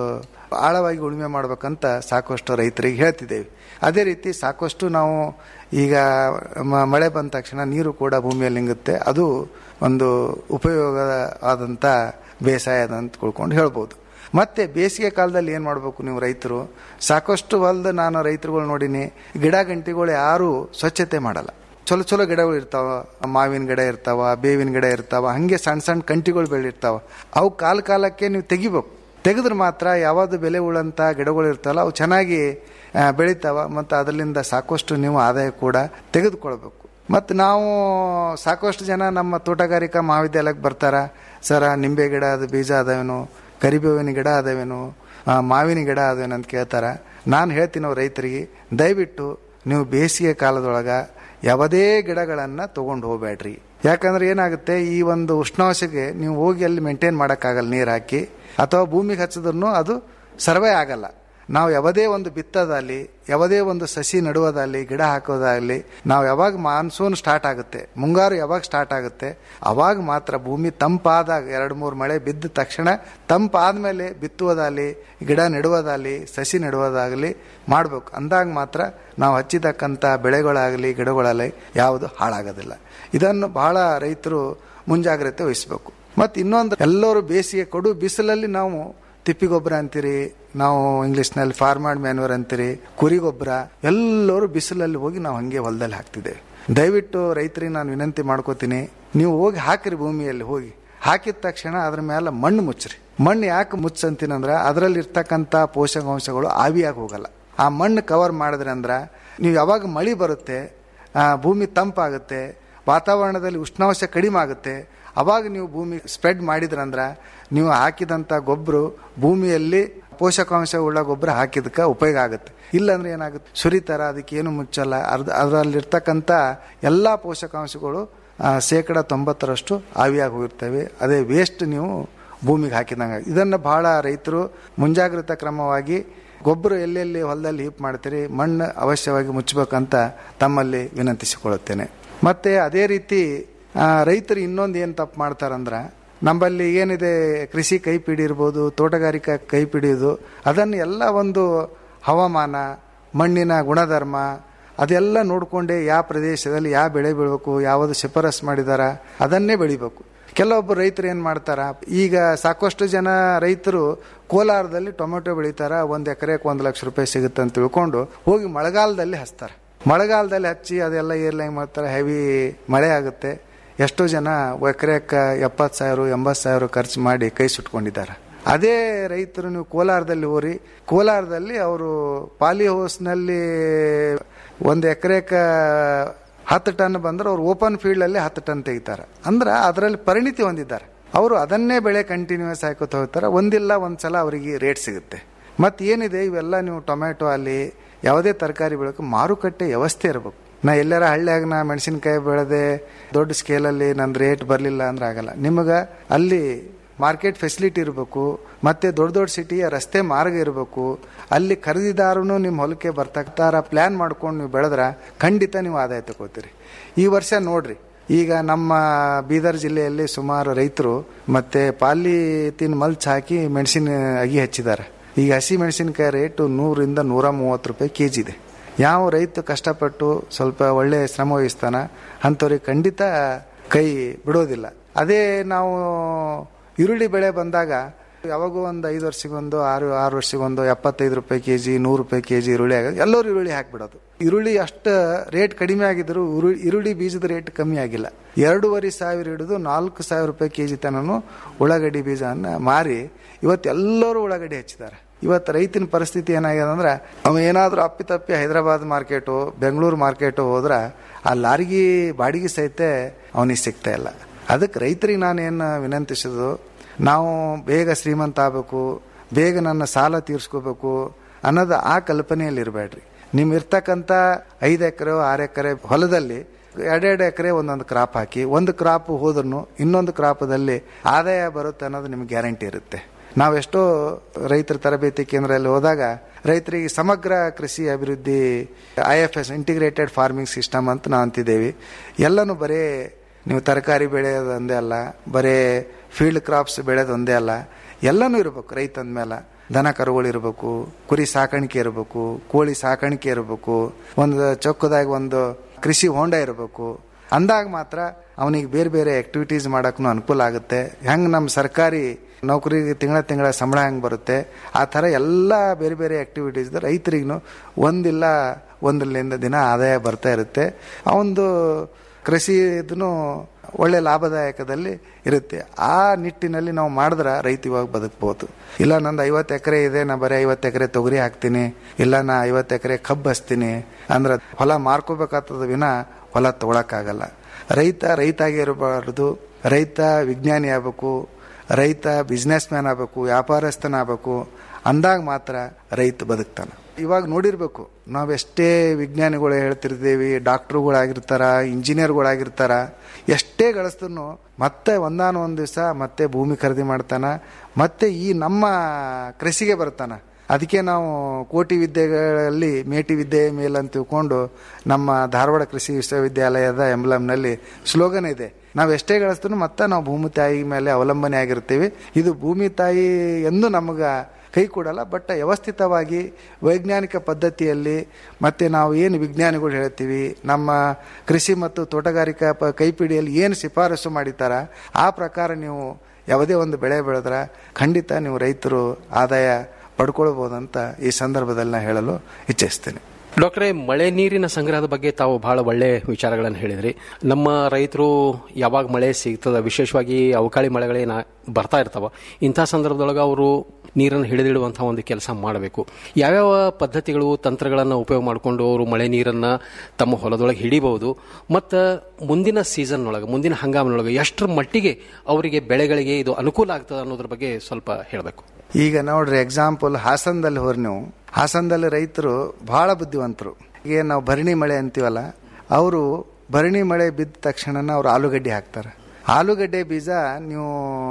ಆಳವಾಗಿ ಉಳುಮೆ ಮಾಡ್ಬೇಕಂತ ಸಾಕಷ್ಟು ರೈತರಿಗೆ ಹೇಳ್ತಿದ್ದೇವೆ ಅದೇ ರೀತಿ ಸಾಕಷ್ಟು ನಾವು ಈಗ ಮ- ಮಳೆ ಬಂದ ತಕ್ಷಣ ನೀರು ಕೂಡ ಭೂಮಿಯಲ್ಲಿ ಇಂಗುತ್ತೆ ಅದು ಒಂದು ಉಪಯೋಗ ಆದಂಥ ಬೇಸಾಯ ಅಂತ ತಿಳ್ಕೊಂಡು ಹೇಳ್ಬೋದು ಮತ್ತೆ ಬೇಸಿಗೆ ಕಾಲದಲ್ಲಿ ಏನು ಮಾಡಬೇಕು ನೀವು ರೈತರು ಸಾಕಷ್ಟು ಹೊಲ್ದ ನಾನು ರೈತರುಗಳು ನೋಡಿನಿ ಗಿಡ ಗಂಟಿಗಳು ಯಾರು ಸ್ವಚ್ಛತೆ ಮಾಡಲ್ಲ ಚಲೋ ಚಲೋ ಗಿಡಗಳು ಇರ್ತಾವ ಮಾವಿನ ಗಿಡ ಇರ್ತಾವ ಬೇವಿನ ಗಿಡ ಇರ್ತಾವ ಹಂಗೆ ಸಣ್ಣ ಸಣ್ಣ ಕಂಟಿಗಳು ಬೆಳಿರ್ತಾವ ಅವು ಕಾಲ ಕಾಲಕ್ಕೆ ನೀವು ತೆಗಿಬೇಕು ತೆಗೆದ್ರೆ ಮಾತ್ರ ಯಾವುದು ಬೆಲೆ ಉಳ್ಳಂಥ ಗಿಡಗಳು ಇರ್ತಾವಲ್ಲ ಅವು ಚೆನ್ನಾಗಿ ಆ, ಬೆಳಿತಾವ ಮತ್ತು ಅದರಿಂದ ಸಾಕಷ್ಟು ನೀವು ಆದಾಯ ಕೂಡ ತೆಗೆದುಕೊಳ್ಬೇಕು ಮತ್ತು ನಾವು ಸಾಕಷ್ಟು ಜನ ನಮ್ಮ ತೋಟಗಾರಿಕಾ ಮಹಾವಿದ್ಯಾಲಯಕ್ಕೆ ಬರ್ತಾರ ಸರ ನಿಂಬೆ ಗಿಡ ಅದು ಬೀಜ ಅದಾವೇನು ಕರಿಬೇವಿನ ಗಿಡ ಅದಾವೇನು ಆ, ಮಾವಿನ ಗಿಡ ಅದಾವೇನು ಅಂತ ಕೇಳ್ತಾರ ನಾನು ಹೇಳ್ತೀನಿ ಅವ್ರ ರೈತರಿಗೆ ದಯವಿಟ್ಟು ನೀವು ಬೇಸಿಗೆ ಕಾಲದೊಳಗ ಯಾವುದೇ ಗಿಡಗಳನ್ನು ತಗೊಂಡು ಹೋಗ್ಬೇಡ್ರಿ ಯಾಕಂದ್ರೆ ಏನಾಗುತ್ತೆ ಈ ಒಂದು ಉಷ್ಣಾಂಶಕ್ಕೆ ನೀವು ಹೋಗಿ ಅಲ್ಲಿ ಮೇಂಟೈನ್ ಮಾಡೋಕ್ಕಾಗಲ್ಲ ನೀರು ಹಾಕಿ ಅಥವಾ ಭೂಮಿಗೆ ಹಚ್ಚಿದ್ರು ಅದು ಸರ್ವೇ ಆಗಲ್ಲ ನಾವು ಯಾವುದೇ ಒಂದು ಬಿತ್ತೋದಾಗಲಿ ಯಾವುದೇ ಒಂದು ಸಸಿ ನಡುವುದಾಗಲಿ ಗಿಡ ಹಾಕೋದಾಗಲಿ ನಾವು ಯಾವಾಗ ಮಾನ್ಸೂನ್ ಸ್ಟಾರ್ಟ್ ಆಗುತ್ತೆ ಮುಂಗಾರು ಯಾವಾಗ ಸ್ಟಾರ್ಟ್ ಆಗುತ್ತೆ ಅವಾಗ ಮಾತ್ರ ಭೂಮಿ ತಂಪಾದಾಗ ಎರಡು ಮೂರು ಮಳೆ ಬಿದ್ದ ತಕ್ಷಣ ತಂಪಾದ್ಮೇಲೆ ಬಿತ್ತುವುದಾಗಲಿ ಗಿಡ ನೆಡುವುದಾಗಲಿ ಸಸಿ ನೆಡುವುದಾಗಲಿ ಮಾಡಬೇಕು ಅಂದಾಗ ಮಾತ್ರ ನಾವು ಹಚ್ಚಿದಕ್ಕಂಥ ಬೆಳೆಗಳಾಗಲಿ ಗಿಡಗಳಾಗಲಿ ಯಾವುದು ಹಾಳಾಗೋದಿಲ್ಲ ಇದನ್ನು ಬಹಳ ರೈತರು ಮುಂಜಾಗ್ರತೆ ವಹಿಸಬೇಕು ಮತ್ತು ಇನ್ನೊಂದು ಎಲ್ಲರೂ ಬೇಸಿಗೆ ಕೊಡು ಬಿಸಿಲಲ್ಲಿ ನಾವು ತಿಪ್ಪಿ ಗೊಬ್ಬರ ಅಂತೀರಿ ನಾವು ಇಂಗ್ಲಿಷ್ನಲ್ಲಿ ಫಾರ್ಮಾಡ್ ಮ್ಯಾನ್ಯೂರ್ ಅಂತೀರಿ ಕುರಿ ಗೊಬ್ಬರ ಎಲ್ಲರೂ ಬಿಸಿಲಲ್ಲಿ ಹೋಗಿ ನಾವು ಹಂಗೆ ಹೊಲದಲ್ಲಿ ಹಾಕ್ತಿದ್ದೇವೆ ದಯವಿಟ್ಟು ರೈತರಿಗೆ ನಾನು ವಿನಂತಿ ಮಾಡ್ಕೋತೀನಿ ನೀವು ಹೋಗಿ ಹಾಕಿರಿ ಭೂಮಿಯಲ್ಲಿ ಹೋಗಿ ಹಾಕಿದ ತಕ್ಷಣ ಅದ್ರ ಮೇಲೆ ಮಣ್ಣು ಮುಚ್ಚ್ರಿ ಮಣ್ಣು ಯಾಕೆ ಮುಚ್ಚಂತೀನಂದ್ರೆ ಅದರಲ್ಲಿ ಇರ್ತಕ್ಕಂಥ ಪೋಷಕಾಂಶಗಳು ಆವಿಯಾಗಿ ಹೋಗಲ್ಲ ಆ ಮಣ್ಣು ಕವರ್ ಮಾಡಿದ್ರೆ ಅಂದ್ರೆ ನೀವು ಯಾವಾಗ ಮಳೆ ಬರುತ್ತೆ ಆ, ಭೂಮಿ ತಂಪಾಗುತ್ತೆ ವಾತಾವರಣದಲ್ಲಿ ಉಷ್ಣಾಂಶ ಕಡಿಮೆ ಆಗುತ್ತೆ ಅವಾಗ ನೀವು ಭೂಮಿ ಸ್ಪ್ರೆಡ್ ಮಾಡಿದ್ರಂದ್ರ ನೀವು ಹಾಕಿದಂಥ ಗೊಬ್ಬರ ಭೂಮಿಯಲ್ಲಿ ಪೋಷಕಾಂಶ ಉಳ್ಳ ಗೊಬ್ಬರ ಹಾಕಿದಕ್ಕೆ ಉಪಯೋಗ ಆಗುತ್ತೆ ಇಲ್ಲಾಂದ್ರೆ ಏನಾಗುತ್ತೆ ಸುರಿತಾರ ಅದಕ್ಕೆ ಏನು ಮುಚ್ಚಲ್ಲ ಅರ್ಧ ಅದರಲ್ಲಿರ್ತಕ್ಕಂಥ ಎಲ್ಲ ಪೋಷಕಾಂಶಗಳು ಆ, ಶೇಕಡ ತೊಂಬತ್ತರಷ್ಟು ಆವಿಯಾಗಿ ಹೋಗಿರ್ತವೆ ಅದೇ ವೇಸ್ಟ್ ನೀವು ಭೂಮಿಗೆ ಹಾಕಿದಂಗೆ ಇದನ್ನು ಬಹಳ ರೈತರು ಮುಂಜಾಗ್ರತಾ ಕ್ರಮವಾಗಿ ಗೊಬ್ಬರ ಎಲ್ಲೆಲ್ಲಿ ಹೊಲದಲ್ಲಿ ಹೀಪ್ ಮಾಡ್ತೀರಿ ಮಣ್ಣು ಅವಶ್ಯವಾಗಿ ಮುಚ್ಚಬೇಕಂತ ತಮ್ಮಲ್ಲಿ ವಿನಂತಿಸಿಕೊಳ್ಳುತ್ತೇನೆ ಮತ್ತೆ ಅದೇ ರೀತಿ ಆ, ರೈತರು ಇನ್ನೊಂದು ಏನು ತಪ್ಪು ಮಾಡ್ತಾರಂದ್ರೆ ನಮ್ಮಲ್ಲಿ ಏನಿದೆ ಕೃಷಿ ಕೈಪಿಡಿ ಇರ್ಬೋದು ತೋಟಗಾರಿಕಾ ಕೈಪಿಡಿಯೋದು ಅದನ್ನು ಎಲ್ಲ ಒಂದು ಹವಾಮಾನ ಮಣ್ಣಿನ ಗುಣಧರ್ಮ ಅದೆಲ್ಲ ನೋಡಿಕೊಂಡೆ ಯಾವ ಪ್ರದೇಶದಲ್ಲಿ ಯಾವ ಬೆಳೆ ಬೆಳಬೇಕು ಯಾವುದು ಶಿಫಾರಸ್ ಮಾಡಿದಾರ ಅದನ್ನೇ ಬೆಳಿಬೇಕು ಕೆಲವೊಬ್ಬರು ರೈತರು ಏನು ಮಾಡ್ತಾರ ಈಗ ಸಾಕಷ್ಟು ಜನ ರೈತರು ಕೋಲಾರದಲ್ಲಿ ಟೊಮೆಟೊ ಬೆಳಿತಾರ ಒಂದು ಎಕರೆಗೆ ಒಂದು ಲಕ್ಷ ರೂಪಾಯಿ ಸಿಗುತ್ತೆ ಅಂತ ತಿಳ್ಕೊಂಡು ಹೋಗಿ ಮಳೆಗಾಲದಲ್ಲಿ ಹಚ್ತಾರೆ ಮಳೆಗಾಲದಲ್ಲಿ ಹಚ್ಚಿ ಅದೆಲ್ಲ ಏರ್ಲೈನ್ ಮಾಡ್ತಾರೆ ಹೆವಿ ಮಳೆ ಆಗುತ್ತೆ ಎಷ್ಟೋ ಜನ ಎಕರೆಕ್ಕೆ ಎಪ್ಪತ್ತು ಸಾವಿರ ಎಂಬತ್ತು ಸಾವಿರ ಖರ್ಚು ಮಾಡಿ ಕೈ ಸುಟ್ಕೊಂಡಿದ್ದಾರೆ ಅದೇ ರೈತರು ನೀವು ಕೋಲಾರದಲ್ಲಿ ಹೋರಿ ಕೋಲಾರದಲ್ಲಿ ಅವರು ಪಾಲಿ ಹೌಸ್ನಲ್ಲಿ ಒಂದು ಎಕರೆಕ್ಕೆ ಹತ್ತು ಟನ್ ಬಂದ್ರೆ ಅವ್ರು ಓಪನ್ ಫೀಲ್ಡಲ್ಲಿ ಹತ್ತು ಟನ್ ತೆಗಿತಾರೆ ಅಂದ್ರೆ ಅದರಲ್ಲಿ ಪರಿಣಿತಿ ಹೊಂದಿದ್ದಾರೆ ಅವರು ಅದನ್ನೇ ಬೆಳೆ ಕಂಟಿನ್ಯೂಸ್ ಹಾಕೋತ ಹೋಗ್ತಾರೆ ಒಂದಿಲ್ಲ ಒಂದ್ಸಲ ಅವರಿಗೆ ರೇಟ್ ಸಿಗುತ್ತೆ ಮತ್ತು ಏನಿದೆ ಇವೆಲ್ಲ ನೀವು ಟೊಮೆಟೊ ಅಲ್ಲಿ ಯಾವುದೇ ತರಕಾರಿ ಬೆಳಕು ಮಾರುಕಟ್ಟೆ ವ್ಯವಸ್ಥೆ ಇರಬೇಕು ನಾ ಎಲ್ಲಾರ ಹಳ್ಳಿಯಾಗ ನಾ ಮೆಣಸಿನ್ಕಾಯಿ ಬೆಳೆದೆ ದೊಡ್ಡ ಸ್ಕೇಲಲ್ಲಿ ನನ್ನ ರೇಟ್ ಬರಲಿಲ್ಲ ಅಂದ್ರೆ ಆಗಲ್ಲ ನಿಮಗೆ ಅಲ್ಲಿ ಮಾರ್ಕೆಟ್ ಫೆಸಿಲಿಟಿ ಇರಬೇಕು ಮತ್ತೆ ದೊಡ್ಡ ದೊಡ್ಡ ಸಿಟಿಯ ರಸ್ತೆ ಮಾರ್ಗ ಇರಬೇಕು ಅಲ್ಲಿ ಖರೀದಿದಾರನು ನಿಮ್ಮ ಹೊಲಕ್ಕೆ ಬರ್ತಕ್ತಾರ ಪ್ಲಾನ್ ಮಾಡ್ಕೊಂಡು ನೀವು ಬೆಳೆದ್ರೆ ಖಂಡಿತ ನೀವು ಆದಾಯ ತಗೋತೀರಿ ಈ ವರ್ಷ ನೋಡ್ರಿ ಈಗ ನಮ್ಮ ಬೀದರ್ ಜಿಲ್ಲೆಯಲ್ಲಿ ಸುಮಾರು ರೈತರು ಮತ್ತೆ ಪಾಲಿಥಿನ್ ಮಲ್ಚ್ ಹಾಕಿ ಮೆಣಸಿನ ಅಗಿ ಹಚ್ಚಿದ್ದಾರೆ ಈಗ ಹಸಿ ಮೆಣಸಿನಕಾಯಿ ರೇಟು ನೂರಿಂದ ನೂರ ಮೂವತ್ತು ರೂಪಾಯಿ ಕೆ ಜಿ ಇದೆ ಯಾವ ರೈತ ಕಷ್ಟಪಟ್ಟು ಸ್ವಲ್ಪ ಒಳ್ಳೆ ಶ್ರಮ ವಹಿಸ್ತಾನ ಅಂಥವ್ರಿಗೆ ಖಂಡಿತ ಕೈ ಬಿಡೋದಿಲ್ಲ ಅದೇ ನಾವು ಈರುಳ್ಳಿ ಬೆಳೆ ಬಂದಾಗ ಯಾವಾಗೂ ಒಂದು ಐದು ವರ್ಷಗೊಂದು ಆರು ಆರು ವರ್ಷಗೊಂದು ಎಪ್ಪತ್ತೈದು ರೂಪಾಯಿ ಕೆ ಜಿ ನೂರು ರೂಪಾಯಿ ಕೆ ಜಿ ಈರುಳ್ಳಿ ಆಗೋದು ಎಲ್ಲರೂ ಈರುಳ್ಳಿ ಹಾಕ್ಬಿಡೋದು ಈರುಳ್ಳಿ ಅಷ್ಟು ರೇಟ್ ಕಡಿಮೆ ಆಗಿದ್ರು ಉರು- ಈರುಳ್ಳಿ ಬೀಜದ ರೇಟ್ ಕಮ್ಮಿ ಆಗಿಲ್ಲ ಎರಡೂವರೆ ಸಾವಿರ ಹಿಡಿದು ನಾಲ್ಕು ಸಾವಿರ ರೂಪಾಯಿ ಕೆ ಜಿ ತನನು ಉಳ್ಳಾಗಡ್ಡಿ ಬೀಜನ ಮಾರಿ ಇವತ್ತು ಎಲ್ಲರೂ ಉಳ್ಳಾಗಡ್ಡಿ ಹಚ್ಚಿದ್ದಾರೆ ಇವತ್ತು ರೈತನ ಪರಿಸ್ಥಿತಿ ಏನಾಗಿದೆ ಅಂದ್ರೆ ಅವ ಏನಾದರೂ ಅಪ್ಪಿತಪ್ಪಿ ಹೈದರಾಬಾದ್ ಮಾರ್ಕೆಟು ಬೆಂಗಳೂರು ಮಾರ್ಕೆಟು ಹೋದ್ರೆ ಆ ಲಾರಿಗೆ ಬಾಡಿಗೆ ಸಹಿತ ಅವನಿಗೆ ಸಿಗ್ತಾ ಇಲ್ಲ ಅದಕ್ಕೆ ರೈತರಿಗೆ ನಾನೇನು ವಿನಂತಿಸೋದು ನಾವು ಬೇಗ ಶ್ರೀಮಂತ ಆಗಬೇಕು ಬೇಗ ನನ್ನ ಸಾಲ ತೀರಿಸ್ಕೋಬೇಕು ಅನ್ನೋದು ಆ ಕಲ್ಪನೆಯಲ್ಲಿ ಇರಬೇಡ್ರಿ ನಿಮ್ ಇರ್ತಕ್ಕಂಥ ಐದು ಎಕರೆ ಆರು ಎಕರೆ ಹೊಲದಲ್ಲಿ ಎರಡೆರಡು ಎಕರೆ ಒಂದೊಂದು ಕ್ರಾಪ್ ಹಾಕಿ ಒಂದು ಕ್ರಾಪ್ ಹೋದ್ರೂ ಇನ್ನೊಂದು ಕ್ರಾಪದಲ್ಲಿ ಆದಾಯ ಬರುತ್ತೆ ಅನ್ನೋದು ನಿಮ್ಗೆ ಗ್ಯಾರಂಟಿ ಇರುತ್ತೆ ನಾವೆಷ್ಟೋ ರೈತರ ತರಬೇತಿ ಕೇಂದ್ರದಲ್ಲಿ ಹೋದಾಗ ರೈತರಿಗೆ ಸಮಗ್ರ ಕೃಷಿ ಅಭಿವೃದ್ಧಿ I F S integrated farming system ಅಂತ ನಾವು ಅಂತಿದ್ದೇವೆ ಎಲ್ಲನೂ ಬರೀ ನೀವು ತರಕಾರಿ ಬೆಳೆಯೋದು ಒಂದೇ ಅಲ್ಲ ಬರೀ ಫೀಲ್ಡ್ ಕ್ರಾಪ್ಸ್ ಬೆಳೆಯೋದು ಒಂದೇ ಅಲ್ಲ ಎಲ್ಲನೂ ಇರಬೇಕು ರೈತ ಅಂದಮೇಲೆ ದನ ಕರುಗಳು ಇರಬೇಕು ಕುರಿ ಸಾಕಾಣಿಕೆ ಇರಬೇಕು ಕೋಳಿ ಸಾಕಾಣಿಕೆ ಇರಬೇಕು ಒಂದು ಚೊಕ್ಕದಾಗ ಒಂದು ಕೃಷಿ ಹೊಂಡ ಇರಬೇಕು ಅಂದಾಗ ಮಾತ್ರ ಅವನಿಗೆ ಬೇರೆ ಬೇರೆ ಆಕ್ಟಿವಿಟೀಸ್ ಮಾಡಕ್ಕೂ ಅನುಕೂಲ ಆಗುತ್ತೆ ಹೆಂಗೆ ನಮ್ಮ ಸರ್ಕಾರಿ ನೌಕರಿಗೆ ತಿಂಗಳ ತಿಂಗಳ ಸಂಬಳ ಹೆಂಗೆ ಬರುತ್ತೆ ಆ ಥರ ಎಲ್ಲ ಬೇರೆ ಬೇರೆ ಆಕ್ಟಿವಿಟೀಸ್ ರೈತರಿಗೂ ಒಂದಿಲ್ಲ ಒಂದರಿಂದ ದಿನ ಆದಾಯ ಬರ್ತಾ ಇರುತ್ತೆ ಆ ಒಂದು ಕೃಷಿ ಇದನ್ನು ಒಳ್ಳೆ ಲಾಭದಾಯಕದಲ್ಲಿ ಇರುತ್ತೆ ಆ ನಿಟ್ಟಿನಲ್ಲಿ ನಾವು ಮಾಡಿದ್ರೆ ರೈತ ಇವಾಗ ಬದುಕ್ಬೋದು ಇಲ್ಲ ನಂದು ಐವತ್ತು ಎಕರೆ ಇದೆ ನಾ ಬರೀ ಐವತ್ತು ಎಕರೆ ತೊಗರಿ ಹಾಕ್ತೀನಿ ಇಲ್ಲ ನಾ ಐವತ್ತು ಎಕರೆ ಕಬ್ಬು ಹಚ್ತೀನಿ ಅಂದ್ರೆ ಹೊಲ ಮಾರ್ಕೋಬೇಕಾಗ್ತದ ವಿನ ಹೊಲ ತಗೊಳಕ್ಕಾಗಲ್ಲ ರೈತ ರೈತಾಗಿ ಇರಬಾರ್ದು ರೈತ ವಿಜ್ಞಾನಿ ಆಗಬೇಕು ರೈತ ಬಿಸ್ನೆಸ್ ಮ್ಯಾನ್ ಆಗಬೇಕು ವ್ಯಾಪಾರಸ್ಥನ ಆಗಬೇಕು ಅಂದಾಗ ಮಾತ್ರ ರೈತ ಬದುಕ್ತಾನೆ ಇವಾಗ ನೋಡಿರ್ಬೇಕು ನಾವೆಷ್ಟೇ ವಿಜ್ಞಾನಿಗಳು ಹೇಳ್ತಿರ್ತೀವಿ ಡಾಕ್ಟ್ರುಗಳಾಗಿರ್ತಾರ ಇಂಜಿನಿಯರ್ಗಳಾಗಿರ್ತಾರ ಎಷ್ಟೇ ಗಳಿಸ್ದ್ರು ಮತ್ತೆ ಒಂದಾನ ಒಂದು ದಿವಸ ಮತ್ತೆ ಭೂಮಿ ಖರೀದಿ ಮಾಡ್ತಾನ ಮತ್ತೆ ಈ ನಮ್ಮ ಕೃಷಿಗೆ ಬರ್ತಾನ ಅದಕ್ಕೆ ನಾವು ಕೋಟಿ ವಿದ್ಯೆಗಳಲ್ಲಿ ಮೇಟಿ ವಿದ್ಯೆ ಮೇಲ್ ಅಂತ ತಿಳ್ಕೊಂಡು ನಮ್ಮ ಧಾರವಾಡ ಕೃಷಿ ವಿಶ್ವವಿದ್ಯಾಲಯದ ಎಂಬ್ಲಮ್ನಲ್ಲಿ ಸ್ಲೋಗನ್ ಇದೆ ನಾವು ಎಷ್ಟೇ ಗಳಿಸ್ದ್ರು ಮತ್ತೆ ನಾವು ಭೂಮಿ ತಾಯಿ ಮೇಲೆ ಅವಲಂಬನೆ ಆಗಿರ್ತೀವಿ ಇದು ಭೂಮಿ ತಾಯಿ ಎಂದು ನಮಗ ಕೈ ಕೊಡಲ್ಲ ಬಟ್ ವ್ಯವಸ್ಥಿತವಾಗಿ ವೈಜ್ಞಾನಿಕ ಪದ್ಧತಿಯಲ್ಲಿ ಮತ್ತೆ ನಾವು ಏನು ವಿಜ್ಞಾನಿಗಳು ಹೇಳ್ತೀವಿ ನಮ್ಮ ಕೃಷಿ ಮತ್ತು ತೋಟಗಾರಿಕಾ ಪ ಕೈಪಿಡಿಯಲ್ಲಿ ಏನು ಶಿಫಾರಸು ಮಾಡಿತಾರ ಆ ಪ್ರಕಾರ ನೀವು ಯಾವುದೇ ಒಂದು ಬೆಳೆ ಬೆಳೆದ್ರ ಖಂಡಿತ ನೀವು ರೈತರು ಆದಾಯ ಪಡ್ಕೊಳ್ಬೋದಂತ ಈ ಸಂದರ್ಭದಲ್ಲಿ ನಾ ಹೇಳಲು ಇಚ್ಛಿಸ್ತೇನೆ ಡಾಕ್ಟ್ರೇ ಮಳೆ ನೀರಿನ ಸಂಗ್ರಹದ ಬಗ್ಗೆ ತಾವು ಬಹಳ ಒಳ್ಳೆ ವಿಚಾರಗಳನ್ನು ಹೇಳಿದ್ರಿ ನಮ್ಮ ರೈತರು ಯಾವಾಗ ಮಳೆ ಸಿಗ್ತದ ವಿಶೇಷವಾಗಿ ಅವಕಾಳಿ ಮಳೆಗಳೇನ ಬರ್ತಾ ಇರ್ತಾವ ಇಂಥ ಸಂದರ್ಭದೊಳಗೆ ಅವರು ನೀರನ್ನು ಹಿಡಿದಿಡುವಂತಹ ಒಂದು ಕೆಲಸ ಮಾಡಬೇಕು ಯಾವ್ಯಾವ ಪದ್ಧತಿಗಳು ತಂತ್ರಗಳನ್ನು ಉಪಯೋಗ ಮಾಡಿಕೊಂಡು ಅವರು ಮಳೆ ನೀರನ್ನು ತಮ್ಮ ಹೊಲದೊಳಗೆ ಹಿಡಿಬಹುದು ಮತ್ತು ಮುಂದಿನ ಸೀಸನ್ ಒಳಗೆ ಮುಂದಿನ ಹಂಗಾಮಿನೊಳಗೆ ಎಷ್ಟರ ಮಟ್ಟಿಗೆ ಅವರಿಗೆ ಬೆಳೆಗಳಿಗೆ ಇದು ಅನುಕೂಲ ಆಗ್ತದೆ ಅನ್ನೋದ್ರ ಬಗ್ಗೆ ಸ್ವಲ್ಪ ಹೇಳಬೇಕು ಈಗ ನೋಡ್ರಿ ಎಕ್ಸಾಂಪಲ್ ಹಾಸನದಲ್ಲಿ ಹೋರಿ ನೀವು ಹಾಸನದಲ್ಲಿ ರೈತರು ಬಹಳ ಬುದ್ಧಿವಂತರು ಈಗ ನಾವು ಭರಣಿ ಮಳೆ ಅಂತೀವಲ್ಲ ಅವರು ಭರಣಿ ಮಳೆ ಬಿದ್ದ ತಕ್ಷಣ ಅವ್ರು ಆಲೂಗಡ್ಡೆ ಹಾಕ್ತಾರೆ ಆಲೂಗಡ್ಡೆ ಬೀಜ ನೀವು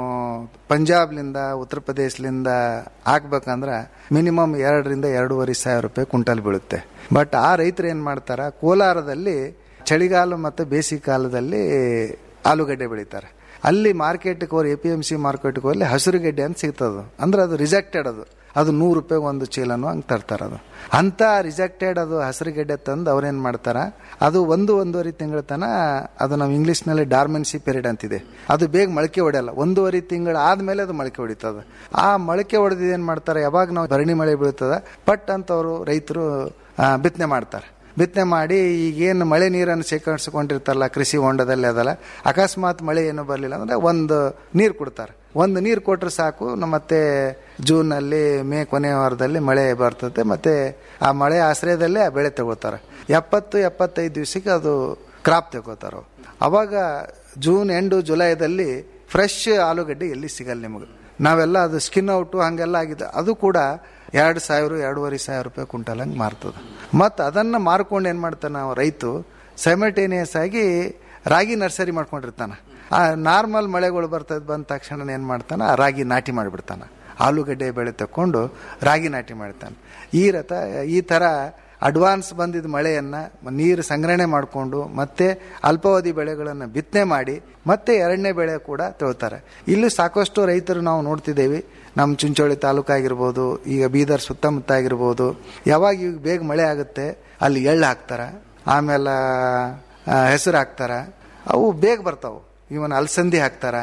ಪಂಜಾಬ್ಲಿಂದ ಉತ್ತರ ಪ್ರದೇಶಲಿಂದ ಹಾಕ್ಬೇಕಂದ್ರೆ ಮಿನಿಮಮ್ ಎರಡರಿಂದ ಎರಡೂವರೆ ಸಾವಿರ ರೂಪಾಯಿ ಕುಂಟಲ್ ಬೀಳುತ್ತೆ ಬಟ್ ಆ ರೈತರು ಏನು ಮಾಡ್ತಾರ ಕೋಲಾರದಲ್ಲಿ ಚಳಿಗಾಲ ಮತ್ತು ಬೇಸಿಗೆ ಕಾಲದಲ್ಲಿ ಆಲೂಗಡ್ಡೆ ಬೆಳೀತಾರೆ ಅಲ್ಲಿ ಮಾರ್ಕೆಟ್ಗೆ ಹೋಗಿ ಎ ಪಿ ಎಮ್ ಸಿ ಮಾರ್ಕೆಟ್ಗೆ ಹೋಗಿ ಹಸಿರುಗಡ್ಡೆ ಅಂತ ಸಿಗ್ತದೆ ಅಂದ್ರೆ ಅದು ರಿಜೆಕ್ಟೆಡ್ ಅದು ಅದು ನೂರು ರೂಪಾಯಿ ಒಂದು ಚೀಲನು ಹಂಗೆ ತರ್ತಾರೆ ಅದು ಅಂತ ರಿಜೆಕ್ಟೆಡ್ ಅದು ಹಸಿರುಗಡ್ಡೆ ತಂದು ಅವ್ರೇನು ಮಾಡ್ತಾರ ಅದು ಒಂದು ಒಂದೂವರೆ ತಿಂಗಳ ತನ ಅದು ನಾವು ಇಂಗ್ಲೀಷ್ನಲ್ಲಿ ಡಾರ್ಮೆನ್ಸಿ ಪೀರಿಯಡ್ ಅಂತಿದೆ ಅದು ಬೇಗ ಮೊಳಕೆ ಹೊಡೆಯಲ್ಲ ಒಂದೂವರೆ ತಿಂಗಳು ಆದ್ಮೇಲೆ ಅದು ಮೊಳಕೆ ಹೊಡಿತದ ಆ ಮೊಳಕೆ ಹೊಡೆದು ಏನು ಮಾಡ್ತಾರೆ ಯಾವಾಗ ನಾವು ಭರಣಿ ಮಳೆ ಬೀಳ್ತದ ಪಟ್ ಅಂತ ಅವರು ರೈತರು ಬಿತ್ತನೆ ಮಾಡ್ತಾರೆ ಬಿತ್ತನೆ ಮಾಡಿ ಈಗೇನು ಮಳೆ ನೀರನ್ನು ಶೇಖರಿಸಿಕೊಂಡಿರ್ತಾರಲ್ಲ ಕೃಷಿ ಹೊಂಡದಲ್ಲಿ ಅದಲ್ಲ ಅಕಸ್ಮಾತ್ ಮಳೆ ಏನು ಬರಲಿಲ್ಲ ಅಂದ್ರೆ ಒಂದು ನೀರು ಕೊಡ್ತಾರೆ ಒಂದು ನೀರು ಕೊಟ್ರೆ ಸಾಕು ನಮ್ಮ ಮತ್ತೆ ಜೂನಲ್ಲಿ ಮೇ ಕೊನೆಯ ವಾರದಲ್ಲಿ ಮಳೆ ಬರ್ತದೆ ಮತ್ತೆ ಆ ಮಳೆ ಆಶ್ರಯದಲ್ಲೇ ಆ ಬೆಳೆ ತಗೋತಾರೆ ಎಪ್ಪತ್ತು ಎಪ್ಪತ್ತೈದು ದಿವಸಕ್ಕೆ ಅದು ಕ್ರಾಪ್ ತಗೋತಾರೆ ಅವಾಗ ಜೂನ್ ಎಂಡು ಜುಲೈದಲ್ಲಿ ಫ್ರೆಶ್ ಆಲೂಗಡ್ಡೆ ಎಲ್ಲಿ ಸಿಗಲ್ಲ ನಿಮಗೆ ನಾವೆಲ್ಲ ಅದು ಸ್ಕಿನ್ ಔಟು ಹಂಗೆಲ್ಲ ಆಗಿದೆ ಅದು ಕೂಡ ಎರಡು ಸಾವಿರ ಎರಡೂವರೆ ಸಾವಿರ ರೂಪಾಯಿ ಕುಂಟಲ್ ಹಂಗೆ ಮಾರ್ತದೆ ಮತ್ತು ಅದನ್ನು ಮಾರ್ಕೊಂಡು ಏನು ಮಾಡ್ತಾನೆ ನಾವು ರೈತು ಸೈಮಲ್ಟೇನಿಯಸ್ ಆಗಿ ರಾಗಿ ನರ್ಸರಿ ಮಾಡ್ಕೊಂಡಿರ್ತಾನೆ ಆ ನಾರ್ಮಲ್ ಮಳೆಗಳು ಬರ್ತದೆ ಬಂದ ತಕ್ಷಣ ಏನು ಮಾಡ್ತಾನೆ ಆ ರಾಗಿ ನಾಟಿ ಮಾಡಿಬಿಡ್ತಾನೆ ಆಲೂಗಡ್ಡೆ ಬೆಳೆ ತಕ್ಕೊಂಡು ರಾಗಿ ನಾಟಿ ಮಾಡ್ತಾನೆ ಈ ರಥ ಈ ಥರ ಅಡ್ವಾನ್ಸ್ ಬಂದಿದ್ದ ಮಳೆಯನ್ನು ನೀರು ಸಂಗ್ರಹಣೆ ಮಾಡಿಕೊಂಡು ಮತ್ತೆ ಅಲ್ಪಾವಧಿ ಬೆಳೆಗಳನ್ನು ಬಿತ್ತನೆ ಮಾಡಿ ಮತ್ತೆ ಎರಡನೇ ಬೆಳೆ ಕೂಡ ತಗೊಳ್ತಾರೆ ಇಲ್ಲಿ ಸಾಕಷ್ಟು ರೈತರು ನಾವು ನೋಡ್ತಿದ್ದೇವೆ ನಮ್ಮ ಚುಂಚೋಳಿ ತಾಲೂಕು ಆಗಿರ್ಬೋದು ಈಗ ಬೀದರ್ ಸುತ್ತಮುತ್ತ ಆಗಿರ್ಬೋದು ಯಾವಾಗ ಈಗ ಬೇಗ ಮಳೆ ಆಗುತ್ತೆ ಅಲ್ಲಿ ಎಳ್ಳು ಹಾಕ್ತಾರೆ ಆಮೇಲೆ ಹೆಸರು ಹಾಕ್ತಾರೆ ಅವು ಬೇಗ ಬರ್ತಾವೆ ಇವನ್ ಅಲಸಂದಿ ಹಾಕ್ತಾರ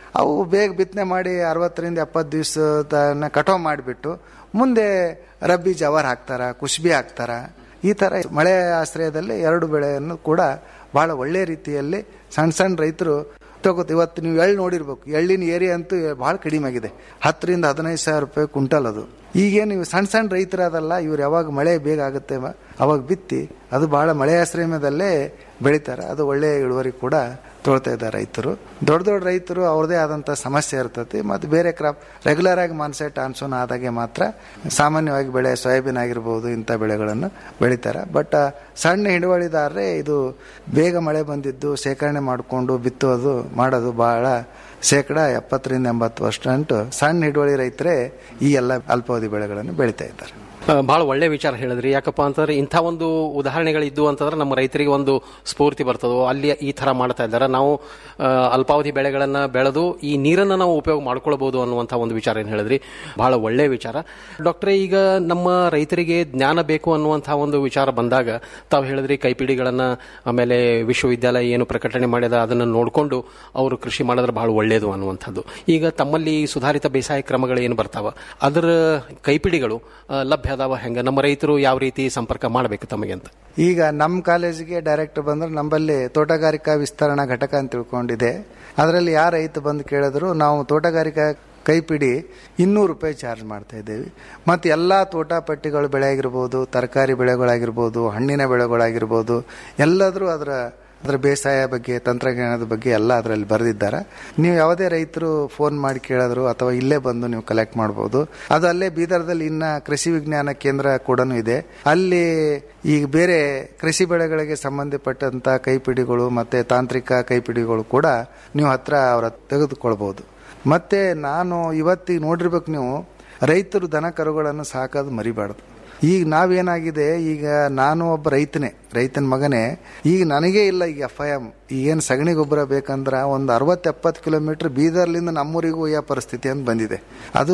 ಅವು ಬೇಗ ಬಿತ್ತನೆ ಮಾಡಿ ಅರವತ್ತರಿಂದ ಎಪ್ಪತ್ತು ದಿವಸದನ್ನ ಕಟಾವು ಮಾಡಿಬಿಟ್ಟು ಮುಂದೆ ರಬ್ಬಿ ಜವಾರ್ ಹಾಕ್ತಾರ ಕುಸ್ಬಿ ಹಾಕ್ತಾರ ಈ ಥರ ಮಳೆ ಆಶ್ರಯದಲ್ಲಿ ಎರಡು ಬೆಳೆಯನ್ನು ಕೂಡ ಬಹಳ ಒಳ್ಳೆ ರೀತಿಯಲ್ಲಿ ಸಣ್ಣ ಸಣ್ಣ ರೈತರು ತಗೋತ ಇವತ್ತು ನೀವು ಎಳ್ಳು ನೋಡಿರ್ಬೇಕು ಎಳ್ಳಿನ ಏರಿಯಾ ಅಂತೂ ಭಾಳ ಕಡಿಮೆ ಆಗಿದೆ ಹತ್ತರಿಂದ ಹದಿನೈದು ಸಾವಿರ ರೂಪಾಯಿ ಕುಂಟಲ್ ಅದು ಈಗೇನು ಇವು ಸಣ್ಣ ಸಣ್ಣ ರೈತರಾದಲ್ಲ ಇವ್ರು ಯಾವಾಗ ಮಳೆ ಬೇಗ ಆಗುತ್ತೆ ಮ- ಅವಾಗ ಬಿತ್ತಿ ಅದು ಬಹಳ ಮಳೆ ಆಶ್ರಯದಲ್ಲೇ ಬೆಳಿತಾರೆ ಅದು ಒಳ್ಳೆಯ ಇಳುವರಿ ಕೂಡ ತೊಳ್ತಾ ಇದ್ದಾರೆ ರೈತರು ದೊಡ್ಡ ದೊಡ್ಡ ರೈತರು ಅವ್ರದೇ ಆದಂಥ ಸಮಸ್ಯೆ ಇರ್ತೈತಿ ಮತ್ತು ಬೇರೆ ಕ್ರಾಪ್ ರೆಗ್ಯುಲರ್ ಆಗಿ ಮಾನ್ಸೆಟ್ ಆನ್ಸೂನ್ ಆದಾಗೆ ಮಾತ್ರ ಸಾಮಾನ್ಯವಾಗಿ ಬೆಳೆ ಸೋಯಾಬೀನ್ ಆಗಿರ್ಬೋದು ಇಂಥ ಬೆಳೆಗಳನ್ನು ಬೆಳಿತಾರೆ ಬಟ್ ಸಣ್ಣ ಹಿಡುವಳಿದಾರರೇ ಇದು ಬೇಗ ಮಳೆ ಬಂದಿದ್ದು ಶೇಖರಣೆ ಮಾಡಿಕೊಂಡು ಬಿತ್ತೋದು ಮಾಡೋದು ಬಹಳ ಶೇಕಡ ಎಪ್ಪತ್ತರಿಂದ ಎಂಬತ್ತು ಪರ್ಸೆಂಟ್ ಸಣ್ಣ ಹಿಡುವಳಿ ರೈತರೇ ಈ ಎಲ್ಲ ಅಲ್ಪಾವಧಿ ಬೆಳೆಗಳನ್ನು ಬೆಳಿತಾ ಇದ್ದಾರೆ ಬಹಳ ಒಳ್ಳೆ ವಿಚಾರ ಹೇಳಿದ್ರಿ ಯಾಕಪ್ಪ ಅಂತಂದ್ರೆ ಇಂಥ ಒಂದು ಉದಾಹರಣೆಗಳಿದ್ದು ಅಂತಂದ್ರೆ ನಮ್ಮ ರೈತರಿಗೆ ಒಂದು ಸ್ಫೂರ್ತಿ ಬರ್ತದೋ ಅಲ್ಲಿ ಈ ತರ ಮಾಡ್ತಾ ಇದ್ದಾರೆ ನಾವು ಆ, ಅಲ್ಪಾವಧಿ ಬೆಳೆಗಳನ್ನ ಬೆಳೆದು ಈ ನೀರನ್ನ ನಾವು ಉಪಯೋಗ ಮಾಡ್ಕೊಳ್ಬಹುದು ಅನ್ನುವಂಥ ಒಂದು ವಿಚಾರ ಏನು ಹೇಳಿದ್ರಿ ಬಹಳ ಒಳ್ಳೆ ವಿಚಾರ ಡಾಕ್ಟ್ರೆ ಈಗ ನಮ್ಮ ರೈತರಿಗೆ ಜ್ಞಾನ ಬೇಕು ಅನ್ನುವಂಥ ಒಂದು ವಿಚಾರ ಬಂದಾಗ ತಾವು ಹೇಳಿದ್ರಿ ಕೈಪಿಡಿಗಳನ್ನ ಆಮೇಲೆ ವಿಶ್ವವಿದ್ಯಾಲಯ ಏನು ಪ್ರಕಟಣೆ ಮಾಡಿದ ಅದನ್ನು ನೋಡಿಕೊಂಡು ಅವರು ಕೃಷಿ ಮಾಡಿದ್ರೆ ಬಹಳ ಒಳ್ಳೆಯದು ಅನ್ನುವಂಥದ್ದು ಈಗ ತಮ್ಮಲ್ಲಿ ಸುಧಾರಿತ ಬೇಸಾಯ ಕ್ರಮಗಳು ಏನು ಬರ್ತಾವ ಅದರ ಕೈಪಿಡಿಗಳು ಆ, ಲಭ್ಯ ಅದಾವ ಹೆಂಗ ನಮ್ಮ ರೈತರು ಯಾವ ರೀತಿ ಸಂಪರ್ಕ ಮಾಡಬೇಕು ತಮಗೆ ಅಂತ ಈಗ ನಮ್ಮ ಕಾಲೇಜಿಗೆ ಡೈರೆಕ್ಟ್ ಬಂದ್ರೆ ನಮ್ಮಲ್ಲಿ ತೋಟಗಾರಿಕಾ ವಿಸ್ತರಣಾ ಘಟಕ ಅಂತ ತಿಳ್ಕೊಂಡಿದೆ ಅದರಲ್ಲಿ ಯಾರ ರೈತ ಬಂದು ಕೇಳಿದ್ರು ನಾವು ತೋಟಗಾರಿಕಾ ಕೈಪಿಡಿ ಇನ್ನೂರು ರೂಪಾಯಿ ಚಾರ್ಜ್ ಮಾಡ್ತಾ ಇದ್ದೇವೆ ಮತ್ತು ಎಲ್ಲ ತೋಟ ಪಟ್ಟಿಗಳು ಬೆಳೆ ಆಗಿರ್ಬೋದು ತರಕಾರಿ ಬೆಳೆಗಳಾಗಿರ್ಬೋದು ಹಣ್ಣಿನ ಬೆಳೆಗಳಾಗಿರ್ಬೋದು ಎಲ್ಲಾದರೂ ಅದರ ಅದರ ಬೇಸಾಯ ಬಗ್ಗೆ ತಂತ್ರಜ್ಞಾನದ ಬಗ್ಗೆ ಎಲ್ಲ ಅದರಲ್ಲಿ ಬರೆದಿದ್ದಾರೆ ನೀವು ಯಾವುದೇ ರೈತರು ಫೋನ್ ಮಾಡಿ ಕೇಳಿದ್ರು ಅಥವಾ ಇಲ್ಲೇ ಬಂದು ನೀವು ಕಲೆಕ್ಟ್ ಮಾಡ್ಬೋದು ಅದು ಅಲ್ಲೇ ಬೀದರ್ದಲ್ಲಿ ಇನ್ನ ಕೃಷಿ ವಿಜ್ಞಾನ ಕೇಂದ್ರ ಕೂಡ ಇದೆ ಅಲ್ಲಿ ಈಗ ಬೇರೆ ಕೃಷಿ ಬೆಳೆಗಳಿಗೆ ಸಂಬಂಧಪಟ್ಟಂತ ಕೈಪಿಡಿಗಳು ಮತ್ತೆ ತಾಂತ್ರಿಕ ಕೈಪಿಡಿಗಳು ಕೂಡ ನೀವು ಹತ್ರ ಅವರ ತೆಗೆದುಕೊಳ್ಬಹುದು ಮತ್ತೆ ನಾನು ಇವತ್ತಿಗೆ ನೋಡಿರ್ಬೇಕು ನೀವು ರೈತರು ದನ ಕರುಗಳನ್ನು ಸಾಕೋದು ಮರಿಬಾರ್ದು ಈಗ ನಾವೇನಾಗಿದೆ ಈಗ ನಾನು ಒಬ್ಬ ರೈತನೇ ರೈತನ ಮಗನೇ ಈಗ ನನಗೇ ಇಲ್ಲ ಈಗ ಎಫ್ ಐ ಎಮ್ ಏನು ಸಗಣಿ ಗೊಬ್ಬರ ಬೇಕಂದ್ರೆ ಒಂದು ಅರವತ್ತು ಎಪ್ಪತ್ತು ಕಿಲೋಮೀಟರ್ ಬೀದರ್ಲಿಂದ ನಮ್ಮೂರಿಗೂ ಒಯ್ಯೋ ಪರಿಸ್ಥಿತಿ ಅಂತ ಬಂದಿದೆ ಅದು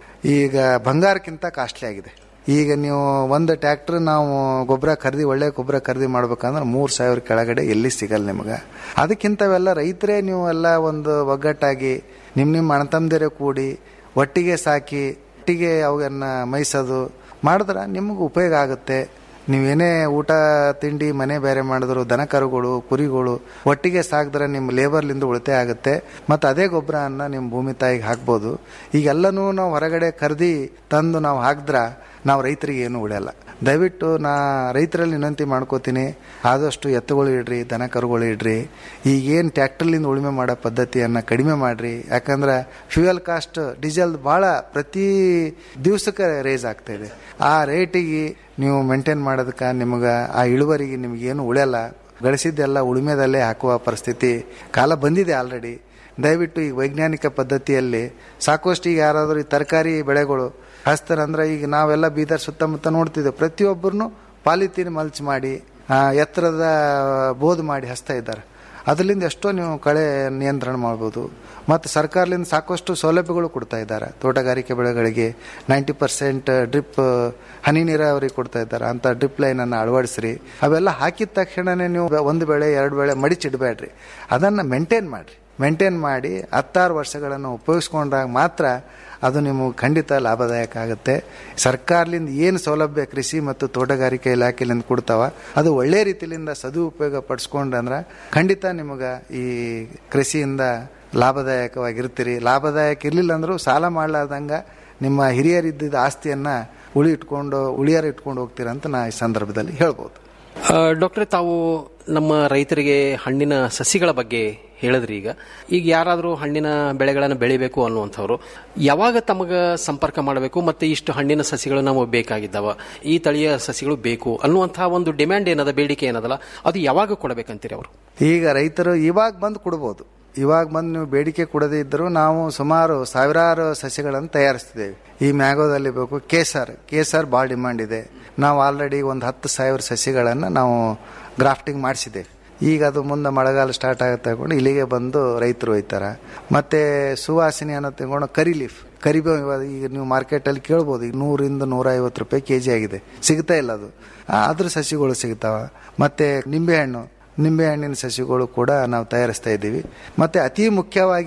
ಈಗ ಬಂಗಾರಕ್ಕಿಂತ ಕಾಸ್ಟ್ಲಿ ಆಗಿದೆ ಈಗ ನೀವು ಒಂದು ಟ್ಯಾಕ್ಟರ್ ನಾವು ಗೊಬ್ಬರ ಖರೀದಿ ಒಳ್ಳೆ ಗೊಬ್ಬರ ಖರೀದಿ ಮಾಡ್ಬೇಕಂದ್ರೆ ಮೂರು ಸಾವಿರ ಕೆಳಗಡೆ ಎಲ್ಲಿ ಸಿಗಲ್ಲ ನಿಮಗೆ ಅದಕ್ಕಿಂತವೆಲ್ಲ ರೈತರೇ ನೀವು ಎಲ್ಲ ಒಂದು ಒಗ್ಗಟ್ಟಾಗಿ ನಿಮ್ಮ ನಿಮ್ಮ ಅಣ್ಣತಮ್ಮದಿರೇ ಕೂಡಿ ಒಟ್ಟಿಗೆ ಸಾಕಿ ಒಟ್ಟಿಗೆ ಅವನ್ನ ಮೈಸೋದು ಮಾಡಿದ್ರೆ ನಿಮಗೆ ಉಪಯೋಗ ಆಗುತ್ತೆ ನೀವೇನೇ ಊಟ ತಿಂಡಿ ಮನೆ ಬೇರೆ ಮಾಡಿದ್ರು ದನ ಕರುಗಳು ಕುರಿಗಳು ಒಟ್ಟಿಗೆ ಸಾಕಿದ್ರೆ ನಿಮ್ಮ ಲೇಬರ್ಲಿಂದ ಉಳಿತಾಯ ಆಗುತ್ತೆ ಮತ್ತು ಅದೇ ಗೊಬ್ಬರನ್ನ ನಿಮ್ಮ ಭೂಮಿ ತಾಯಿಗೆ ಹಾಕ್ಬೋದು ಈಗೆಲ್ಲನೂ ನಾವು ಹೊರಗಡೆ ಖರೀದಿ ತಂದು ನಾವು ಹಾಕಿದ್ರ ನಾವು ರೈತರಿಗೆ ಏನು ಉಳಿಯಲ್ಲ ದಯವಿಟ್ಟು ನಾ ರೈತರಲ್ಲಿ ವಿನಂತಿ ಮಾಡ್ಕೋತೀನಿ ಆದಷ್ಟು ಎತ್ತುಗಳು ಇಡ್ರಿ ದನ ಕರುಗಳು ಇಡ್ರಿ ಈಗೇನು ಟ್ಯಾಕ್ಟರ್ಲಿಂದ ಉಳುಮೆ ಮಾಡೋ ಪದ್ಧತಿಯನ್ನು ಕಡಿಮೆ ಮಾಡ್ರಿ ಯಾಕಂದ್ರೆ ಫ್ಯೂಯಲ್ ಕಾಸ್ಟ್ ಡೀಸೆಲ್ ಭಾಳ ಪ್ರತಿ ದಿವಸಕ್ಕೆ ರೇಸ್ ಆಗ್ತಾ ಇದೆ ಆ ರೇಟಿಗೆ ನೀವು ಮೇಂಟೈನ್ ಮಾಡೋದಕ್ಕೆ ನಿಮಗೆ ಆ ಇಳುವರಿಗೆ ನಿಮಗೇನು ಉಳಿಯಲ್ಲ ಗಳಿಸಿದ್ದೆಲ್ಲ ಉಳುಮೆದಲ್ಲೇ ಹಾಕುವ ಪರಿಸ್ಥಿತಿ ಕಾಲ ಬಂದಿದೆ ಆಲ್ರೆಡಿ ದಯವಿಟ್ಟು ಈ ವೈಜ್ಞಾನಿಕ ಪದ್ಧತಿಯಲ್ಲಿ ಸಾಕಷ್ಟು ಈಗ ಯಾರಾದರೂ ಈ ತರಕಾರಿ ಬೆಳೆಗಳು ಹಚ್ತಾರೆ ಅಂದ್ರೆ ಈಗ ನಾವೆಲ್ಲ ಬೀದರ್ ಸುತ್ತಮುತ್ತ ನೋಡ್ತಿದ್ದೇವೆ ಪ್ರತಿಯೊಬ್ಬರನ್ನು ಪಾಲಿಥೀನ್ ಮಲ್ಚ್ ಮಾಡಿ ಆ, ಎತ್ತರದ ಬೋದ್ ಮಾಡಿ ಹಚ್ತಾ ಇದ್ದಾರೆ ಅದರಿಂದ ಎಷ್ಟೋ ನೀವು ಕಳೆ ನಿಯಂತ್ರಣ ಮಾಡ್ಬೋದು ಮತ್ತು ಸರ್ಕಾರದಿಂದ ಸಾಕಷ್ಟು ಸೌಲಭ್ಯಗಳು ಕೊಡ್ತಾ ಇದ್ದಾರೆ ತೋಟಗಾರಿಕೆ ಬೆಳೆಗಳಿಗೆ ನೈಂಟಿ ಪರ್ಸೆಂಟ್ ಡ್ರಿಪ್ ಹನಿ ನೀರಾವರಿ ಕೊಡ್ತಾ ಇದ್ದಾರೆ ಅಂತ ಡ್ರಿಪ್ ಲೈನನ್ನು ಅಳವಡಿಸ್ರಿ ಅವೆಲ್ಲ ಹಾಕಿದ ತಕ್ಷಣನೇ ನೀವು ಒಂದು ಬೆಳೆ ಎರಡು ಬೆಳೆ ಮಡಿಚಿಡಬೇಡ್ರಿ ಅದನ್ನು ಮೇಂಟೈನ್ ಮಾಡಿರಿ ಮೇಂಟೈನ್ ಮಾಡಿ ಹತ್ತಾರು ವರ್ಷಗಳನ್ನು ಉಪಯೋಗಿಸ್ಕೊಂಡಾಗ ಮಾತ್ರ ಅದು ನಿಮಗೆ ಖಂಡಿತ ಲಾಭದಾಯಕ ಆಗುತ್ತೆ ಸರ್ಕಾರದಿಂದ ಏನು ಸೌಲಭ್ಯ ಕೃಷಿ ಮತ್ತು ತೋಟಗಾರಿಕೆ ಇಲಾಖೆಯಿಂದ ಕೊಡ್ತಾವ ಅದು ಒಳ್ಳೆ ರೀತಿಯಿಂದ ಸದುಪಯೋಗ ಪಡಿಸ್ಕೊಂಡ್ರಂದ್ರೆ ಖಂಡಿತ ನಿಮಗೆ ಈ ಕೃಷಿಯಿಂದ ಲಾಭದಾಯಕವಾಗಿರ್ತೀರಿ ಲಾಭದಾಯಕ ಇರಲಿಲ್ಲ ಅಂದರೂ ಸಾಲ ಮಾಡಲಾರ್ದಂಗ ನಿಮ್ಮ ಹಿರಿಯರಿದ್ದ ಆಸ್ತಿಯನ್ನು ಉಳಿ ಇಟ್ಕೊಂಡು ಉಳಿಯಾರ ಇಟ್ಕೊಂಡು ಹೋಗ್ತೀರಾ ಅಂತ ನಾ ಈ ಸಂದರ್ಭದಲ್ಲಿ ಹೇಳ್ಬೋದು ಡಾಕ್ಟ್ರೆ ತಾವು ನಮ್ಮ ರೈತರಿಗೆ ಹಣ್ಣಿನ ಸಸಿಗಳ ಬಗ್ಗೆ ಹೇಳಿದ್ರಿ ಈಗ ಈಗ ಯಾರಾದರೂ ಹಣ್ಣಿನ ಬೆಳೆಗಳನ್ನು ಬೆಳಿಬೇಕು ಅನ್ನುವಂಥವ್ರು ಯಾವಾಗ ತಮಗ ಸಂಪರ್ಕ ಮಾಡಬೇಕು ಮತ್ತೆ ಇಷ್ಟು ಹಣ್ಣಿನ ಸಸಿಗಳು ನಮಗೆ ಬೇಕಾಗಿದ್ದಾವ ಈ ತಳಿಯ ಸಸಿಗಳು ಬೇಕು ಅನ್ನುವಂತಹ ಒಂದು ಡಿಮ್ಯಾಂಡ್ ಏನದ ಬೇಡಿಕೆ ಏನದಲ್ಲ ಅದು ಯಾವಾಗ ಕೊಡಬೇಕಂತೀರಿ ಅವರು ಈಗ ರೈತರು ಇವಾಗ ಬಂದು ಕೊಡ್ಬೋದು ಇವಾಗ ಬಂದು ನೀವು ಬೇಡಿಕೆ ಕೊಡದೇ ಇದ್ದರೂ ನಾವು ಸುಮಾರು ಸಾವಿರಾರು ಸಸಿಗಳನ್ನು ತಯಾರಿಸ್ತಿದ್ದೇವೆ ಈ ಮ್ಯಾಗೋದಲ್ಲಿ ಬೇಕು ಕೇಸರ್ ಕೇಸರ್ ಭಾಳ ಡಿಮಾಂಡ್ ಇದೆ ನಾವು ಆಲ್ರೆಡಿ ಒಂದು ಹತ್ತು ಸಾವಿರ ಸಸಿಗಳನ್ನು ನಾವು ಗ್ರಾಫ್ಟಿಂಗ್ ಮಾಡಿಸಿದ್ದೇವೆ ಈಗ ಅದು ಮುಂದೆ ಮಳೆಗಾಲ ಸ್ಟಾರ್ಟ್ ಆಗುತ್ತೆ ತಗೊಂಡು ಇಲ್ಲಿಗೆ ಬಂದು ರೈತರು ಒಯ್ತಾರೆ ಮತ್ತೆ ಸುವಾಸನೆ ಅನ್ನೋ ತಗೊಂಡು ಕರಿ ಲೀಫ್ ಕರಿಬೇವು ಇವಾಗ ಈಗ ನೀವು ಮಾರ್ಕೆಟಲ್ಲಿ ಕೇಳ್ಬೋದು ಈಗ ನೂರಿಂದ ನೂರ ಐವತ್ತು ರೂಪಾಯಿ ಕೆ ಜಿ ಆಗಿದೆ ಸಿಗ್ತಾ ಇಲ್ಲ ಅದು ಆ, ಅದ್ರ ಸಸಿಗಳು ಸಿಗ್ತಾವ ಮತ್ತೆ ನಿಂಬೆಹಣ್ಣು ನಿಂಬೆಹಣ್ಣಿನ ಸಸಿಗಳು ಕೂಡ ನಾವು ತಯಾರಿಸ್ತಾ ಇದ್ದೀವಿ ಮತ್ತೆ ಅತಿ ಮುಖ್ಯವಾಗಿ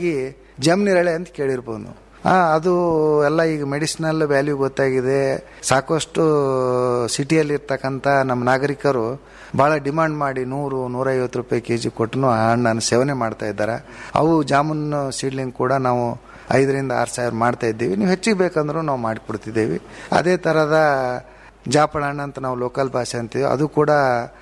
ಜಮ್ನಿರಳೆ ಅಂತ ಕೇಳಿರ್ಬೋದು ನೀವು ಆ, ಅದು ಎಲ್ಲ ಈಗ ಮೆಡಿಸಿನಲ್ ವ್ಯಾಲ್ಯೂ ಗೊತ್ತಾಗಿದೆ ಸಾಕಷ್ಟು ಸಿಟಿಯಲ್ಲಿ ಇರ್ತಕ್ಕಂಥ ನಮ್ಮ ನಾಗರಿಕರು ಭಾಳ ಡಿಮಾಂಡ್ ಮಾಡಿ ನೂರು ನೂರೈವತ್ತು ರೂಪಾಯಿ ಕೆ ಜಿ ಕೊಟ್ಟು ಆ ಹಣ್ಣನ್ನು ಸೇವನೆ ಮಾಡ್ತಾ ಇದ್ದಾರೆ ಅವು ಜಾಮೂನ್ ಸೀಡ್ಲಿಂಗ್ ಕೂಡ ನಾವು ಐದರಿಂದ ಆರು ಸಾವಿರ ಮಾಡ್ತಾ ಇದ್ದೀವಿ ನೀವು ಹೆಚ್ಚಿಗೆ ಬೇಕಂದ್ರೂ ನಾವು ಮಾಡಿಕೊಡ್ತಿದ್ದೀವಿ ಅದೇ ಥರದ ಜಾಪಳ ಹಣ್ಣು ಅಂತ ನಾವು ಲೋಕಲ್ ಭಾಷೆ ಅಂತೀವಿ ಅದು ಕೂಡ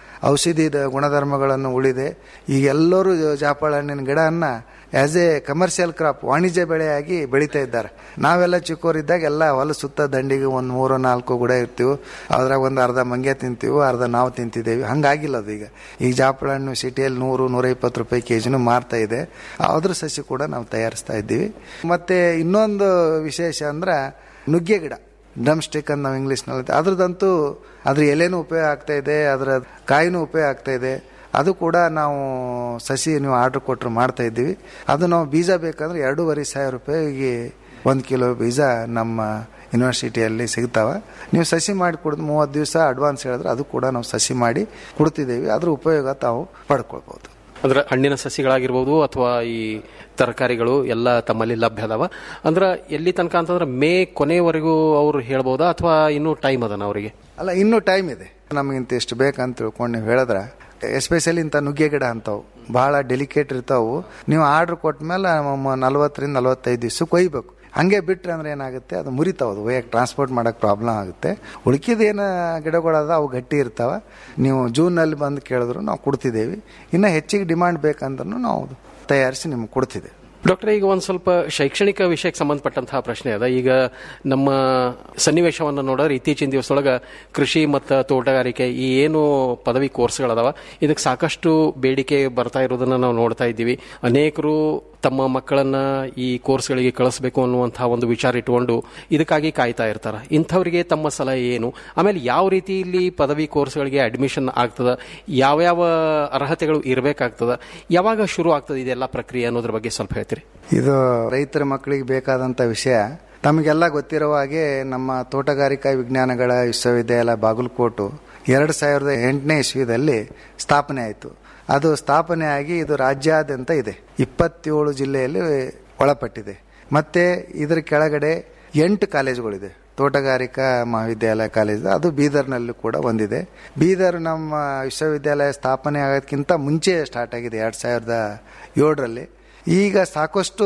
ಔಷಧಿದ ಗುಣಧರ್ಮಗಳನ್ನು ಉಳಿದೆ ಈಗ ಎಲ್ಲರೂ ಜಾಪಳ ಹಣ್ಣಿನ ಗಿಡನ್ನ ಆಸ್ ಎ ಕಮರ್ಷಿಯಲ್ ಕ್ರಾಪ್ ವಾಣಿಜ್ಯ ಬೆಳೆಯಾಗಿ ಬೆಳೀತಾ ಇದ್ದಾರೆ ನಾವೆಲ್ಲ ಚಿಕ್ಕವರಿದ್ದಾಗ ಎಲ್ಲ ಹೊಲ ಸುತ್ತ ದಂಡಿಗೆ ಒಂದು ಮೂರು ನಾಲ್ಕು ಗುಡ ಇರ್ತೀವಿ ಅದ್ರಾಗ ಒಂದು ಅರ್ಧ ಮಂಗೆ ತಿಂತೀವಿ ಅರ್ಧ ನಾವು ತಿಂತಿದ್ದೇವೆ ಹಂಗಾಗಿಲ್ಲ ಅದು ಈಗ ಈಗ ಜಾಪಳ ಹಣ್ಣು ಸಿಟಿಯಲ್ಲಿ ನೂರು ನೂರ ಇಪ್ಪತ್ತು ರೂಪಾಯಿ ಕೆ ಜಿನೂ ಮಾರ್ತಾ ಇದೆ ಅದ್ರ ಸಸಿ ಕೂಡ ನಾವು ತಯಾರಿಸ್ತಾ ಇದ್ದೀವಿ ಮತ್ತೆ ಇನ್ನೊಂದು ವಿಶೇಷ ಅಂದ್ರೆ ನುಗ್ಗೆ ಗಿಡ ಡ್ರಮ್ ಸ್ಟಿಕ್ ಅಂತ ನಾವು ಇಂಗ್ಲೀಷ್ನಲ್ಲಿ ಅದ್ರದಂತೂ ಅದ್ರ ಎಲೆನೂ ಉಪಯೋಗ ಆಗ್ತಾ ಇದೆ ಅದರ ಕಾಯಿನೂ ಉಪಯೋಗ ಆಗ್ತಾ ಇದೆ ಅದು ಕೂಡ ನಾವು ಸಸಿ ನೀವು ಆರ್ಡರ್ ಕೊಟ್ಟರು ಮಾಡ್ತಾ ಇದ್ದೀವಿ ಅದು ನಾವು ಬೀಜ ಬೇಕಂದ್ರೆ ಎರಡೂವರೆ ಸಾವಿರ ರೂಪಾಯಿಗೆ ಒಂದು ಕಿಲೋ ಬೀಜ ನಮ್ಮ ಯೂನಿವರ್ಸಿಟಿಯಲ್ಲಿ ಸಿಗ್ತಾವ ನೀವು ಸಸಿ ಮಾಡಿ ಕೊಡೋದು ಮೂವತ್ತು ದಿವಸ ಅಡ್ವಾನ್ಸ್ ಹೇಳಿದ್ರೆ ಅದು ಕೂಡ ನಾವು ಸಸಿ ಮಾಡಿ ಕೊಡ್ತಿದ್ದೀವಿ ಅದ್ರ ಉಪಯೋಗ ತಾವು ಪಡ್ಕೊಳ್ಬೋದು ಅಂದ್ರೆ ಹಣ್ಣಿನ ಸಸಿಗಳಾಗಿರ್ಬೋದು ಅಥವಾ ಈ ತರಕಾರಿಗಳು ಎಲ್ಲ ತಮ್ಮಲ್ಲಿ ಲಭ್ಯ ಅದಾವ ಅಂದ್ರೆ ಎಲ್ಲಿ ತನಕ ಅಂತಂದ್ರೆ ಮೇ ಕೊನೆವರೆಗೂ ಅವ್ರು ಹೇಳ್ಬೋದಾ ಅಥವಾ ಇನ್ನೂ ಟೈಮ್ ಅದನ ಅವರಿಗೆ ಅಲ್ಲ ಇನ್ನೂ ಟೈಮ್ ಇದೆ ನಮಗಿಂತ ಎಷ್ಟು ಬೇಕಂತ ತಿಳ್ಕೊಂಡು ನೀವು ಹೇಳಿದ್ರೆ ಎಸ್ಪೆಷಲಿ ಇಂಥ ನುಗ್ಗೆ ಗಿಡ ಅಂತಾವು ಬಹಳ ಡೆಲಿಕೇಟ್ ಇರ್ತಾವು ನೀವು ಆರ್ಡರ್ ಕೊಟ್ಟ ಮೇಲೆ ನಲವತ್ತರಿಂದ ನಲವತ್ತೈದು ದಿವ್ಸಕ್ಕೆ ಒಯ್ಬೇಕು ಹಂಗೆ ಬಿಟ್ರೆ ಅಂದ್ರೆ ಏನಾಗುತ್ತೆ ಅದು ಮುರಿತಾವ ಅದು ಒಯ್ಯಕ್ಕೆ ಟ್ರಾನ್ಸ್ಪೋರ್ಟ್ ಮಾಡಕ್ಕೆ ಪ್ರಾಬ್ಲಮ್ ಆಗುತ್ತೆ ಉಳ್ಕಿದೇನು ಗಿಡಗಳದ ಅವು ಗಟ್ಟಿ ಇರ್ತಾವ ನೀವು ಜೂನಲ್ಲಿ ಬಂದು ಕೇಳಿದ್ರು ನಾವು ಕೊಡ್ತಿದ್ದೇವೆ ಇನ್ನು ಹೆಚ್ಚಿಗೆ ಡಿಮಾಂಡ್ ಬೇಕಂದ್ರೂ ನಾವು ತಯಾರಿಸಿ ನಿಮ್ಗೆ ಕೊಡ್ತಿದ್ದೇವೆ ಡಾಕ್ಟರ್ ಈಗ ಒಂದು ಸ್ವಲ್ಪ ಶೈಕ್ಷಣಿಕ ವಿಷಯಕ್ಕೆ ಸಂಬಂಧಪಟ್ಟಂತಹ ಪ್ರಶ್ನೆ ಅದ ಈಗ ನಮ್ಮ ಸನ್ನಿವೇಶವನ್ನು ನೋಡಿದ್ರೆ ಇತ್ತೀಚಿನ ದಿವಸದೊಳಗೆ ಕೃಷಿ ಮತ್ತು ತೋಟಗಾರಿಕೆ ಈ ಏನು ಪದವಿ ಕೋರ್ಸ್ಗಳದಾವ ಇದಕ್ಕೆ ಸಾಕಷ್ಟು ಬೇಡಿಕೆ ಬರ್ತಾ ಇರೋದನ್ನ ನಾವು ನೋಡ್ತಾ ಇದ್ದೀವಿ ಅನೇಕರು ತಮ್ಮ ಮಕ್ಕಳನ್ನ ಈ ಕೋರ್ಸ್ಗಳಿಗೆ ಕಳಿಸ್ಬೇಕು ಅನ್ನುವಂತಹ ಒಂದು ವಿಚಾರ ಇಟ್ಟುಕೊಂಡು ಇದಕ್ಕಾಗಿ ಕಾಯ್ತಾ ಇರ್ತಾರ ಇಂಥವರಿಗೆ ತಮ್ಮ ಸಲಹೆ ಏನು ಆಮೇಲೆ ಯಾವ ರೀತಿಯಲ್ಲಿ ಪದವಿ ಕೋರ್ಸ್ಗಳಿಗೆ ಅಡ್ಮಿಷನ್ ಆಗ್ತದ ಯಾವ್ಯಾವ ಅರ್ಹತೆಗಳು ಇರಬೇಕಾಗ್ತದ ಯಾವಾಗ ಶುರು ಆಗ್ತದೆ ಇದೆಲ್ಲ ಪ್ರಕ್ರಿಯೆ ಅನ್ನೋದ್ರ ಬಗ್ಗೆ ಸ್ವಲ್ಪ ಹೇಳ್ತೀರಿ ಇದು ರೈತರ ಮಕ್ಕಳಿಗೆ ಬೇಕಾದಂಥ ವಿಷಯ ತಮಗೆಲ್ಲ ಗೊತ್ತಿರುವ ಹಾಗೆ ನಮ್ಮ ತೋಟಗಾರಿಕಾ ವಿಜ್ಞಾನಗಳ ವಿಶ್ವವಿದ್ಯಾಲಯ ಬಾಗಲಕೋಟು ಎರಡು ಸಾವಿರದ ಎಂಟನೇ ಇಸ್ವಿದಲ್ಲಿ ಸ್ಥಾಪನೆ ಆಯಿತು ಅದು ಸ್ಥಾಪನೆ ಆಗಿ ಇದು ರಾಜ್ಯಾದ್ಯಂತ ಇದೆ ಇಪ್ಪತ್ತೇಳು ಜಿಲ್ಲೆಯಲ್ಲಿ ಒಳಪಟ್ಟಿದೆ ಮತ್ತೆ ಇದರ ಕೆಳಗಡೆ ಎಂಟು ಕಾಲೇಜುಗಳಿದೆ ತೋಟಗಾರಿಕಾ ಮಹಾವಿದ್ಯಾಲಯ ಕಾಲೇಜ್ ಅದು ಬೀದರ್ನಲ್ಲಿ ಕೂಡ ಒಂದಿದೆ ಬೀದರ್ ನಮ್ಮ ವಿಶ್ವವಿದ್ಯಾಲಯ ಸ್ಥಾಪನೆ ಆಗೋದಕ್ಕಿಂತ ಮುಂಚೆ ಸ್ಟಾರ್ಟ್ ಆಗಿದೆ ಎರಡು ಸಾವಿರದ ಏಳರಲ್ಲಿ ಈಗ ಸಾಕಷ್ಟು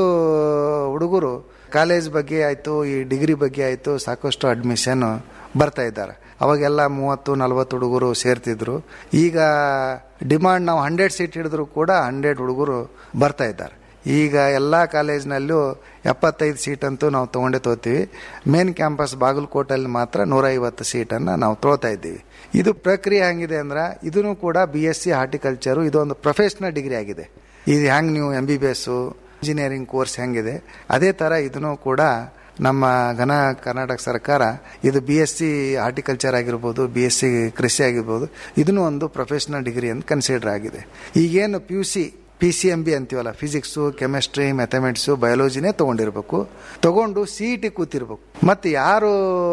ಹುಡುಗರು ಕಾಲೇಜ್ ಬಗ್ಗೆ ಆಯಿತು ಈ ಡಿಗ್ರಿ ಬಗ್ಗೆ ಆಯಿತು ಸಾಕಷ್ಟು ಅಡ್ಮಿಷನ್ ಬರ್ತಾ ಇದ್ದಾರೆ ಅವಾಗೆಲ್ಲ ಮೂವತ್ತು ನಲವತ್ತು ಹುಡುಗರು ಸೇರ್ತಿದ್ರು ಈಗ ಡಿಮಾಂಡ್ ನಾವು ಹಂಡ್ರೆಡ್ ಸೀಟ್ ಹಿಡಿದ್ರು ಕೂಡ ಹಂಡ್ರೆಡ್ ಹುಡುಗರು ಬರ್ತಾ ಇದ್ದಾರೆ ಈಗ ಎಲ್ಲ ಕಾಲೇಜ್ನಲ್ಲೂ ಎಪ್ಪತ್ತೈದು ಸೀಟ್ ಅಂತೂ ನಾವು ತೊಗೊಂಡೇ ತೋತೀವಿ ಮೇನ್ ಕ್ಯಾಂಪಸ್ ಬಾಗಲಕೋಟಲ್ಲಿ ಮಾತ್ರ ನೂರೈವತ್ತು ಸೀಟನ್ನು ನಾವು ತೋತಾ ಇದ್ದೀವಿ ಇದು ಪ್ರಕ್ರಿಯೆ ಹೆಂಗಿದೆ ಅಂದ್ರೆ ಇದನ್ನು ಕೂಡ ಬಿ ಎಸ್ ಸಿ ಹಾರ್ಟಿಕಲ್ಚರು ಇದೊಂದು ಪ್ರೊಫೆಷ್ನಲ್ ಡಿಗ್ರಿ ಆಗಿದೆ ಇದು ಹೆಂಗೆ ನೀವು M B B S engineering course ಹೆಂಗಿದೆ ಅದೇ ಥರ ಇದನ್ನು ಕೂಡ ನಮ್ಮ ಘನ ಕರ್ನಾಟಕ ಸರ್ಕಾರ ಇದು ಬಿ ಎಸ್ ಸಿ ಹಾರ್ಟಿಕಲ್ಚರ್ ಆಗಿರ್ಬೋದು ಬಿ ಎಸ್ ಸಿ ಕೃಷಿ ಆಗಿರ್ಬೋದು ಇದನ್ನು ಒಂದು ಪ್ರೊಫೆಷನಲ್ ಡಿಗ್ರಿ ಅಂತ ಕನ್ಸಿಡರ್ ಆಗಿದೆ ಈಗೇನು P U C P C M B ಅಂತೀವಲ್ಲ ಫಿಸಿಕ್ಸು ಕೆಮಿಸ್ಟ್ರಿ ಮ್ಯಾಥಮೆಟಿಕ್ಸು ಬಯಾಲಜಿನೇ ತೊಗೊಂಡಿರ್ಬೇಕು ತಗೊಂಡು ಸಿ ಇ ಟಿ ಕೂತಿರ್ಬೇಕು ಮತ್ತು ಯಾರು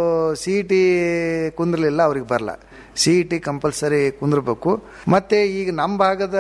ಸಿ ಇ ಟಿ ಕುಂದ್ರಲಿಲ್ಲ ಅವ್ರಿಗೆ ಬರಲ್ಲ ಸಿ ಇ ಟಿ ಕಂಪಲ್ಸರಿ ಕುಂದಿರ್ಬೇಕು ಮತ್ತು ಈಗ ನಮ್ಮ ಭಾಗದ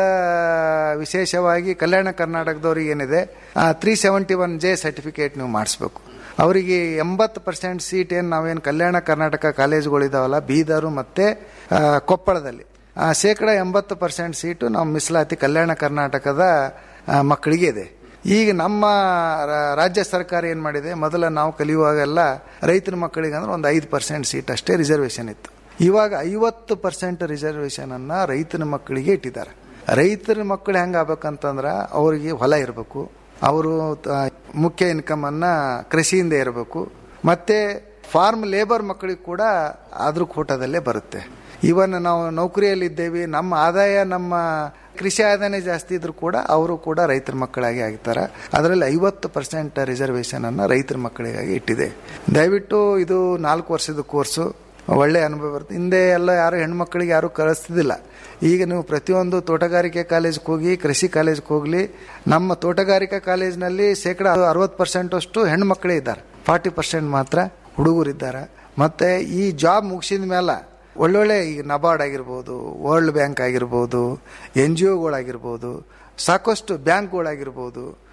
ವಿಶೇಷವಾಗಿ ಕಲ್ಯಾಣ ಕರ್ನಾಟಕದವ್ರಿಗೆ ಏನಿದೆ three seventy one J certificate ನೀವು ಮಾಡಿಸ್ಬೇಕು ಅವರಿಗೆ ಎಂಬತ್ತು ಪರ್ಸೆಂಟ್ ಸೀಟ್ ಏನು ನಾವೇನು ಕಲ್ಯಾಣ ಕರ್ನಾಟಕ ಕಾಲೇಜುಗಳಿದಾವಲ್ಲ ಬೀದರು ಮತ್ತು ಕೊಪ್ಪಳದಲ್ಲಿ ಆ, ಶೇಕಡ ಎಂಬತ್ತು ಪರ್ಸೆಂಟ್ ಸೀಟು ನಾವು ಮೀಸಲಾತಿ ಕಲ್ಯಾಣ ಕರ್ನಾಟಕದ ಆ, ಮಕ್ಕಳಿಗೆ ಇದೆ ಈಗ ನಮ್ಮ ರಾ- ರಾಜ್ಯ ಸರ್ಕಾರ ಏನು ಮಾಡಿದೆ ಮೊದಲ ನಾವು ಕಲಿಯುವಾಗೆಲ್ಲ ರೈತರ ಮಕ್ಕಳಿಗೆ ಅಂದ್ರೆ ಒಂದು ಐದು ಪರ್ಸೆಂಟ್ ಸೀಟ್ ಅಷ್ಟೇ ರಿಸರ್ವೇಷನ್ ಇತ್ತು ಇವಾಗ ಐವತ್ತು ಪರ್ಸೆಂಟ್ ರಿಸರ್ವೇಷನ್ ಅನ್ನ ರೈತರ ಮಕ್ಕಳಿಗೆ ಇಟ್ಟಿದ್ದಾರೆ ರೈತರ ಮಕ್ಕಳು ಹೆಂಗೆ ಆಗ್ಬೇಕಂತಂದ್ರೆ ಅವರಿಗೆ ಹೊಲ ಇರಬೇಕು ಅವರು ತ- ಮುಖ್ಯ ಇನ್ಕಮ್ ಅನ್ನ ಕೃಷಿಯಿಂದ ಇರಬೇಕು ಮತ್ತೆ ಫಾರ್ಮ್ ಲೇಬರ್ ಮಕ್ಕಳಿಗೆ ಕೂಡ ಅದ್ರ ಕೋಟದಲ್ಲೇ ಬರುತ್ತೆ ಇವನ್ ನಾವು ನೌಕರಿಯಲ್ಲಿ ಇದ್ದೇವೆ ನಮ್ಮ ಆದಾಯ ನಮ್ಮ ಕೃಷಿ ಆದಾಯನೇ ಜಾಸ್ತಿ ಇದ್ರೂ ಕೂಡ ಅವರು ಕೂಡ ರೈತರ ಮಕ್ಕಳಾಗಿ ಆಗ್ತಾರೆ ಅದರಲ್ಲಿ ಐವತ್ತು ಪರ್ಸೆಂಟ್ ರಿಸರ್ವೇಷನ್ ಅನ್ನ ರೈತರ ಮಕ್ಕಳಿಗಾಗಿ ಇಟ್ಟಿದೆ ದಯವಿಟ್ಟು ಇದು ನಾಲ್ಕು ವರ್ಷದ ಕೋರ್ಸು ಒಳ್ಳೆ ಅನುಭವ ಬರುತ್ತೆ ಹಿಂದೆ ಎಲ್ಲ ಯಾರು ಹೆಣ್ಮಕ್ಳಿಗೆ ಯಾರು ಕಳಿಸ್ತಿದ್ದಿಲ್ಲ ಈಗ ನೀವು ಪ್ರತಿಯೊಂದು ತೋಟಗಾರಿಕೆ ಕಾಲೇಜ್ಗೆ ಹೋಗಿ ಕೃಷಿ ಕಾಲೇಜ್ಗೆ ಹೋಗ್ಲಿ ನಮ್ಮ ತೋಟಗಾರಿಕಾ ಕಾಲೇಜ್ನಲ್ಲಿ ಶೇಕಡ ಅರವತ್ತು ಪರ್ಸೆಂಟ್ ಅಷ್ಟು ಹೆಣ್ಮಕ್ಳೇ ಇದ್ದಾರೆ ಫಾರ್ಟಿ ಪರ್ಸೆಂಟ್ ಮಾತ್ರ ಹುಡುಗರಿದ್ದಾರೆ ಮತ್ತೆ ಈ ಜಾಬ್ ಮುಗಿಸಿದ ಮೇಲೆ ಒಳ್ಳೊಳ್ಳೆ ಈಗ ನಬಾರ್ಡ್ ಆಗಿರ್ಬೋದು ವರ್ಲ್ಡ್ ಬ್ಯಾಂಕ್ ಆಗಿರ್ಬೋದು ಎನ್ ಜಿ ಒಗಳಾಗಿರ್ಬೋದು ಸಾಕಷ್ಟು ಬ್ಯಾಂಕ್ಗಳಾಗಿರ್ಬೋದು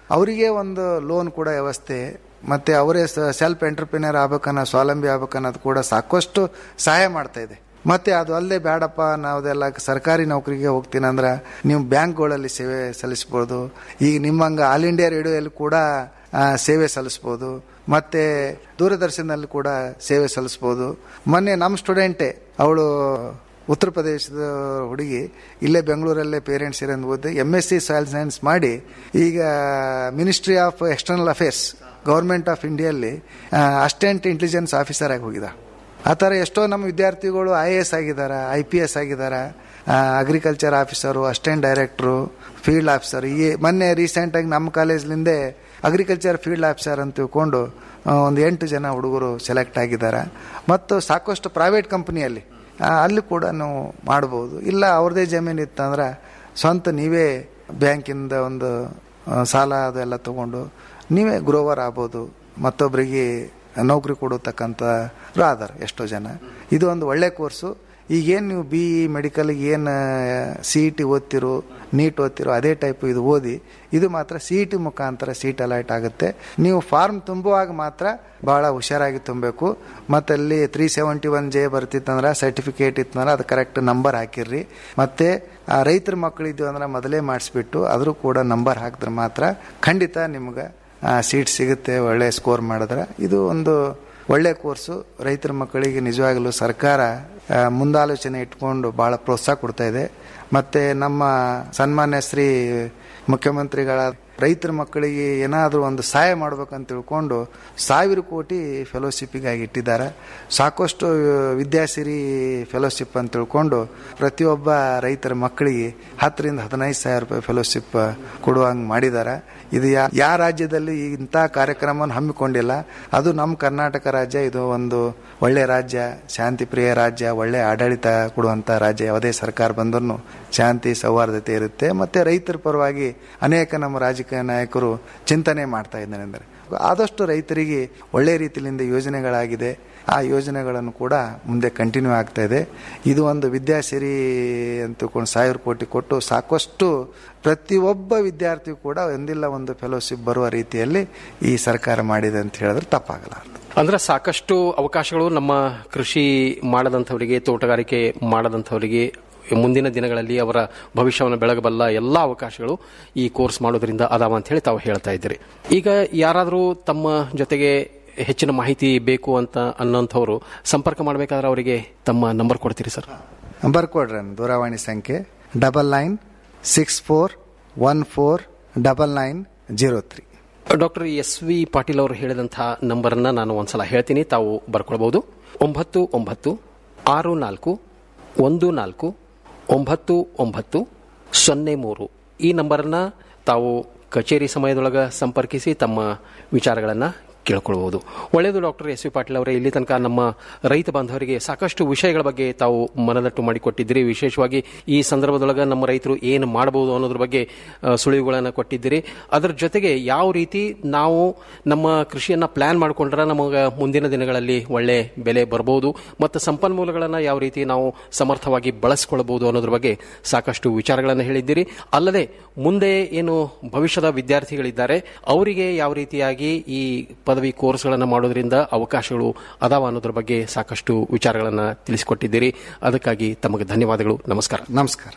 ಅವರಿಗೆ ಒಂದು ಲೋನ್ ಕೂಡ ವ್ಯವಸ್ಥೆ ಮತ್ತು ಅವರೇ ಸೆಲ್ಫ್ ಎಂಟರ್ಪ್ರಿನರ್ ಆಗ್ಬೇಕನ್ನೋ ಸ್ವಾವಲಂಬಿ ಆಗ್ಬೇಕನ್ನೋದು ಕೂಡ ಸಾಕಷ್ಟು ಸಹಾಯ ಮಾಡ್ತಾ ಇದೆ ಮತ್ತೆ ಅದು ಅಲ್ಲದೆ ಬೇಡಪ್ಪ ನಾವುದೆಲ್ಲ ಸರ್ಕಾರಿ ನೌಕರಿಗೆ ಹೋಗ್ತೀನಿ ಅಂದ್ರೆ ನೀವು ಬ್ಯಾಂಕ್ಗಳಲ್ಲಿ ಸೇವೆ ಸಲ್ಲಿಸ್ಬೋದು ಈಗ ನಿಮ್ಮಂಗೆ ಆಲ್ ಇಂಡಿಯಾ ರೇಡಿಯೋಯಲ್ಲಿ ಕೂಡ ಆ, ಸೇವೆ ಸಲ್ಲಿಸ್ಬೋದು ಮತ್ತೆ ದೂರದರ್ಶನದಲ್ಲಿ ಕೂಡ ಸೇವೆ ಸಲ್ಲಿಸ್ಬೋದು ಮೊನ್ನೆ ನಮ್ಮ ಸ್ಟೂಡೆಂಟೇ ಅವಳು ಉತ್ತರ ಪ್ರದೇಶದ ಹುಡುಗಿ ಇಲ್ಲೇ ಬೆಂಗಳೂರಲ್ಲೇ ಪೇರೆಂಟ್ಸ್ ಇರೋದು ಓದಿ M S C soil science ಮಾಡಿ ಈಗ ministry of external affairs government of ಇಂಡಿಯಲ್ಲಿ ಅಸಿಸ್ಟೆಂಟ್ ಇಂಟೆಲಿಜೆನ್ಸ್ ಆಫೀಸರ್ ಆಗಿ ಹೋಗಿದ ಆ ಥರ ಎಷ್ಟೋ ನಮ್ಮ ವಿದ್ಯಾರ್ಥಿಗಳು ಐ ಎ ಎಸ್ ಆಗಿದ್ದಾರೆ ಐ ಪಿ ಎಸ್ ಆಗಿದ್ದಾರೆ agriculture officer assistant director field officer ಈ ಮೊನ್ನೆ ರೀಸೆಂಟಾಗಿ ನಮ್ಮ ಕಾಲೇಜ್ಲಿಂದೇ ಅಗ್ರಿಕಲ್ಚರ್ ಫೀಲ್ಡ್ ಆಫೀಸರ್ ಅಂತ ತಿಳ್ಕೊಂಡು ಆ, ಒಂದು ಎಂಟು ಜನ ಹುಡುಗರು ಸೆಲೆಕ್ಟ್ ಆಗಿದ್ದಾರೆ ಮತ್ತು ಸಾಕಷ್ಟು ಪ್ರೈವೇಟ್ ಕಂಪ್ನಿಯಲ್ಲಿ ಆ, ಅಲ್ಲಿ ಕೂಡ ನಾವು ಮಾಡ್ಬೋದು ಇಲ್ಲ ಅವ್ರದ್ದೇ ಜಮೀನು ಇತ್ತಂದ್ರೆ ಸ್ವಂತ ನೀವೇ ಬ್ಯಾಂಕಿಂದ ಒಂದು ಆ, ಸಾಲ ಅದೆಲ್ಲ ತಗೊಂಡು ನೀವೇ ಗ್ರೋವರ್ ಆಗ್ಬೋದು ಮತ್ತೊಬ್ಬರಿಗೆ ನೌಕರಿ ಕೊಡತಕ್ಕಂಥ ಆಧಾರ ಎಷ್ಟೋ ಜನ ಇದು ಒಂದು ಒಳ್ಳೆ ಕೋರ್ಸು ಈಗೇನು ನೀವು ಬಿ ಇ ಮೆಡಿಕಲ್ಗೆ ಏನು ಸಿ ಇ ಟಿ ಓದ್ತಿರೋ ನೀಟ್ ಓದ್ತಿರೋ ಅದೇ ಟೈಪ್ ಇದು ಓದಿ ಇದು ಮಾತ್ರ ಸಿ ಇ ಟಿ ಮುಖಾಂತರ ಸೀಟ್ ಅಲೈಟ್ ಆಗುತ್ತೆ ನೀವು ಫಾರ್ಮ್ ತುಂಬುವಾಗ ಮಾತ್ರ ಭಾಳ ಹುಷಾರಾಗಿ ತುಂಬಬೇಕು ಮತ್ತು ಅಲ್ಲಿ ತ್ರೀ ಸೆವೆಂಟಿ ಒನ್ ಜೆ ಬರ್ತಿತ್ತಂದ್ರೆ ಸರ್ಟಿಫಿಕೇಟ್ ಇತ್ತಂದ್ರೆ ಅದು ಕರೆಕ್ಟ್ ನಂಬರ್ ಹಾಕಿರ್ರಿ ಮತ್ತು ಆ ರೈತರ ಮಕ್ಕಳು ಇದ್ವು ಅಂದ್ರೆ ಮೊದಲೇ ಮಾಡಿಸ್ಬಿಟ್ಟು ಅದರೂ ಕೂಡ ನಂಬರ್ ಹಾಕಿದ್ರೆ ಮಾತ್ರ ಖಂಡಿತ ನಿಮ್ಗೆ ಸೀಟ್ ಸಿಗುತ್ತೆ ಒಳ್ಳೆ ಸ್ಕೋರ್ ಮಾಡಿದ್ರೆ ಇದು ಒಂದು ಒಳ್ಳೆ ಕೋರ್ಸು ರೈತರ ಮಕ್ಕಳಿಗೆ ನಿಜವಾಗಲೂ ಸರ್ಕಾರ ಆ, ಮುಂದಾಲೋಚನೆ ಇಟ್ಕೊಂಡು ಭಾಳ ಪ್ರೋತ್ಸಾಹ ಕೊಡ್ತಾ ಇದೆ ಮತ್ತು ನಮ್ಮ ಸನ್ಮಾನ್ಯ ಶ್ರೀ ಮುಖ್ಯಮಂತ್ರಿಗಳ ರೈತರ ಮಕ್ಕಳಿಗೆ ಏನಾದರೂ ಒಂದು ಸಹಾಯ ಮಾಡ್ಬೇಕಂತ ತಿಳ್ಕೊಂಡು ಸಾವಿರ ಕೋಟಿ ಫೆಲೋಶಿಪ್ಪಿಗಾಗಿ ಇಟ್ಟಿದ್ದಾರೆ ಸಾಕಷ್ಟು ವಿದ್ಯಾಸಿರಿ ಫೆಲೋಶಿಪ್ ಅಂತ ತಿಳ್ಕೊಂಡು ಪ್ರತಿಯೊಬ್ಬ ರೈತರ ಮಕ್ಕಳಿಗೆ ಹತ್ತರಿಂದ ಹದಿನೈದು ಸಾವಿರ ರೂಪಾಯಿ ಫೆಲೋಶಿಪ್ ಕೊಡುವಂಗೆ ಮಾಡಿದ್ದಾರೆ ಇದು ಯಾ ಯಾವ ರಾಜ್ಯದಲ್ಲಿ ಇಂಥ ಕಾರ್ಯಕ್ರಮವನ್ನು ಹಮ್ಮಿಕೊಂಡಿಲ್ಲ ಅದು ನಮ್ಮ ಕರ್ನಾಟಕ ರಾಜ್ಯ ಇದು ಒಂದು ಒಳ್ಳೆ ರಾಜ್ಯ ಶಾಂತಿ ಪ್ರಿಯ ರಾಜ್ಯ ಒಳ್ಳೆ ಆಡಳಿತ ಕೊಡುವಂಥ ರಾಜ್ಯ ಯಾವುದೇ ಸರ್ಕಾರ ಬಂದರೂ ಶಾಂತಿ ಸೌಹಾರ್ದತೆ ಇರುತ್ತೆ ಮತ್ತು ರೈತರ ಪರವಾಗಿ ಅನೇಕ ನಮ್ಮ ರಾಜಕೀಯ ನಾಯಕರು ಚಿಂತನೆ ಮಾಡ್ತಾ ಇದ್ದಾರೆ ಅಂದರೆ ಆದಷ್ಟು ರೈತರಿಗೆ ಒಳ್ಳೆ ರೀತಿಯಿಂದ ಯೋಜನೆಗಳಾಗಿದೆ ಆ ಯೋಜನೆಗಳನ್ನು ಕೂಡ ಮುಂದೆ ಕಂಟಿನ್ಯೂ ಆಗ್ತಾ ಇದೆ ಇದು ಒಂದು ವಿದ್ಯಾಸಿರಿ ಅಂತ ತಿಳ್ಕೊಂಡು ಸಾವಿರ ಕೋಟಿ ಕೊಟ್ಟು ಸಾಕಷ್ಟು ಪ್ರತಿಯೊಬ್ಬ ವಿದ್ಯಾರ್ಥಿಯು ಕೂಡ ಒಂದಿಲ್ಲ ಒಂದು ಫೆಲೋಶಿಪ್ ಬರುವ ರೀತಿಯಲ್ಲಿ ಈ ಸರ್ಕಾರ ಮಾಡಿದೆ ಅಂತ ಹೇಳಿದ್ರೆ ತಪ್ಪಾಗಲ್ಲ ಅಂದ್ರೆ ಸಾಕಷ್ಟು ಅವಕಾಶಗಳು ನಮ್ಮ ಕೃಷಿ ಮಾಡದಂಥವರಿಗೆ ತೋಟಗಾರಿಕೆ ಮಾಡದಂಥವರಿಗೆ ಮುಂದಿನ ದಿನಗಳಲ್ಲಿ ಅವರ ಭವಿಷ್ಯವನ್ನು ಬೆಳಗಬಲ್ಲ ಎಲ್ಲ ಅವಕಾಶಗಳು ಈ ಕೋರ್ಸ್ ಮಾಡೋದ್ರಿಂದ ಅದಾವ ಅಂತ ಹೇಳಿ ತಾವು ಹೇಳ್ತಾ ಇದ್ದೀರಿ ಈಗ ಯಾರಾದರೂ ತಮ್ಮ ಜೊತೆಗೆ ಹೆಚ್ಚಿನ ಮಾಹಿತಿ ಬೇಕು ಅಂತ ಅನ್ನೋಂಥವ್ರು ಸಂಪರ್ಕ ಮಾಡಬೇಕಾದ್ರೆ ಅವರಿಗೆ ತಮ್ಮ ನಂಬರ್ ಕೊಡ್ತೀರಿ ಸರ್ ನಂಬರ್ ಕೊಡ್ರಿ ದೂರವಾಣಿ ಸಂಖ್ಯೆ double nine six four one four double nine zero three doctor S V Patil ಅವರು ಹೇಳಿದಂತಹ ನಂಬರನ್ನ ನಾನು ಒಂದ್ಸಲ ಹೇಳ್ತೀನಿ ತಾವು ಬರ್ಕೊಳ್ಬಹುದು ಒಂಬತ್ತು ಒಂಬತ್ತು ಆರು ನಾಲ್ಕು ಒಂದು ನಾಲ್ಕು ಒಂಬತ್ತು ಒಂಬತ್ತು ಸೊನ್ನೆ ಮೂರು ಈ ನಂಬರನ್ನ ತಾವು ಕಚೇರಿ ಸಮಯದೊಳಗೆ ಸಂಪರ್ಕಿಸಿ ತಮ್ಮ ವಿಚಾರಗಳನ್ನು ಕೇಳ್ಕೊಳ್ಬಹುದು ಒಳ್ಳೆಯದು ಡಾಕ್ಟರ್ ಎಸ್ ವಿ ಪಾಟೀಲ್ ಅವರೇ ಇಲ್ಲಿ ತನಕ ನಮ್ಮ ರೈತ ಬಾಂಧವರಿಗೆ ಸಾಕಷ್ಟು ವಿಷಯಗಳ ಬಗ್ಗೆ ತಾವು ಮನದಟ್ಟು ಮಾಡಿಕೊಟ್ಟಿದ್ದೀರಿ ವಿಶೇಷವಾಗಿ ಈ ಸಂದರ್ಭದೊಳಗೆ ನಮ್ಮ ರೈತರು ಏನು ಮಾಡಬಹುದು ಅನ್ನೋದ್ರ ಬಗ್ಗೆ ಆ, ಸುಳಿವುಗಳನ್ನು ಕೊಟ್ಟಿದ್ದೀರಿ ಅದರ ಜೊತೆಗೆ ಯಾವ ರೀತಿ ನಾವು ನಮ್ಮ ಕೃಷಿಯನ್ನ ಪ್ಲಾನ್ ಮಾಡಿಕೊಂಡ್ರೆ ನಮಗೆ ಮುಂದಿನ ದಿನಗಳಲ್ಲಿ ಒಳ್ಳೆ ಬೆಲೆ ಬರಬಹುದು ಮತ್ತು ಸಂಪನ್ಮೂಲಗಳನ್ನು ಯಾವ ರೀತಿ ನಾವು ಸಮರ್ಥವಾಗಿ ಬಳಸಿಕೊಳ್ಳಬಹುದು ಅನ್ನೋದ್ರ ಬಗ್ಗೆ ಸಾಕಷ್ಟು ವಿಚಾರಗಳನ್ನು ಹೇಳಿದ್ದೀರಿ ಅಲ್ಲದೆ ಮುಂದೆ ಏನು ಭವಿಷ್ಯದ ವಿದ್ಯಾರ್ಥಿಗಳಿದ್ದಾರೆ ಅವರಿಗೆ ಯಾವ ರೀತಿಯಾಗಿ ಈ ಪದವಿ ಕೋರ್ಸ್ಗಳನ್ನು ಮಾಡೋದ್ರಿಂದ ಅವಕಾಶಗಳು ಅದಾವ ಅನ್ನೋದ್ರ ಬಗ್ಗೆ ಸಾಕಷ್ಟು ವಿಚಾರಗಳನ್ನು ತಿಳಿಸಿಕೊಟ್ಟಿದ್ದೀರಿ ಅದಕ್ಕಾಗಿ ತಮಗೆ ಧನ್ಯವಾದಗಳು ನಮಸ್ಕಾರ ನಮಸ್ಕಾರ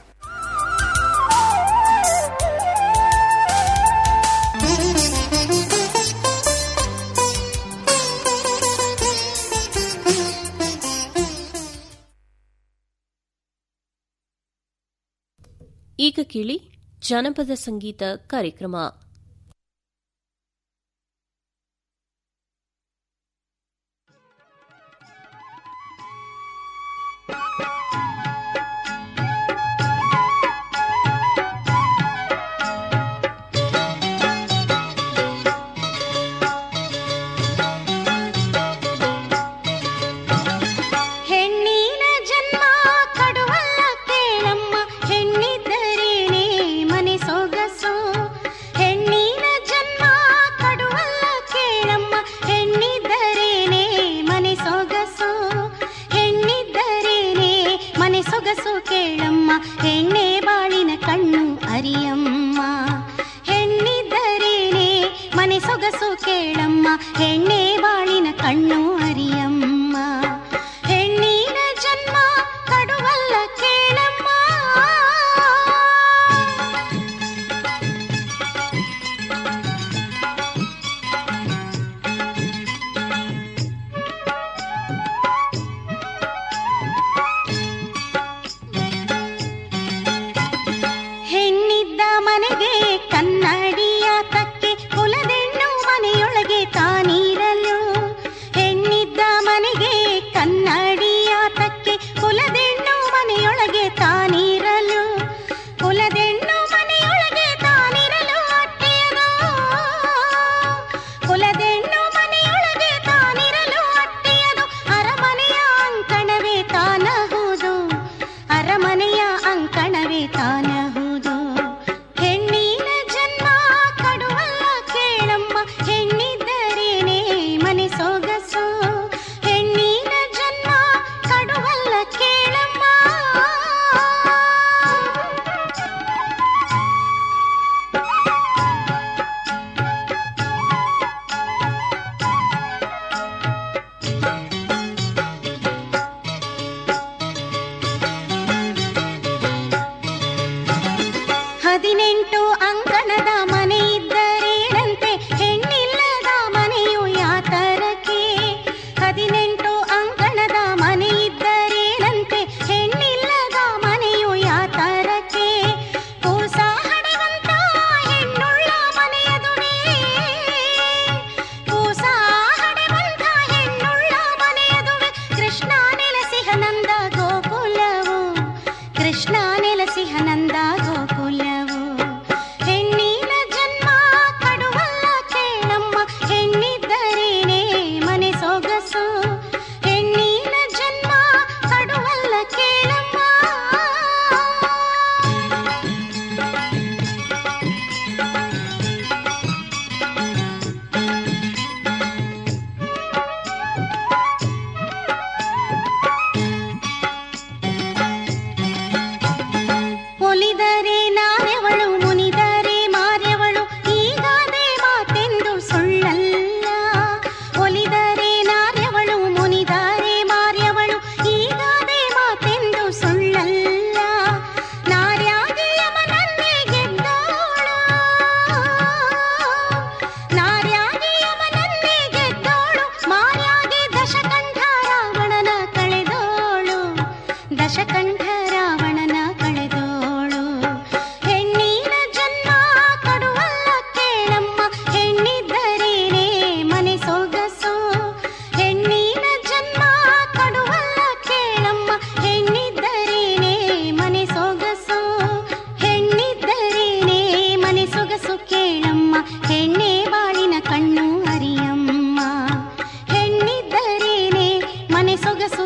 ಈಗ ಕೇಳಿ ಜಾನಪದ ಸಂಗೀತ ಕಾರ್ಯಕ್ರಮ ಹೆಣ್ಣಿನ ಜನ್ಮ ಕಡುವಲ್ಲ ಕೇಳಮ್ಮ ಹೆಣ್ಣಿದ್ದರೇನೆ ಮನೆ ಸೊಗಸು ಹೆಣ್ಣ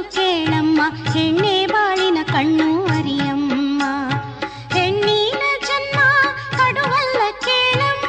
ಕೇಳಮ್ಮ ಹೆಣ್ಣೆ ಬಾಳಿನ ಕಣ್ಣು ಅರಿಯಮ್ಮ ಹೆಣ್ಣಿನ ಜನ್ಮ ಕಡುವಲ್ಲ ಕೇಳಮ್ಮ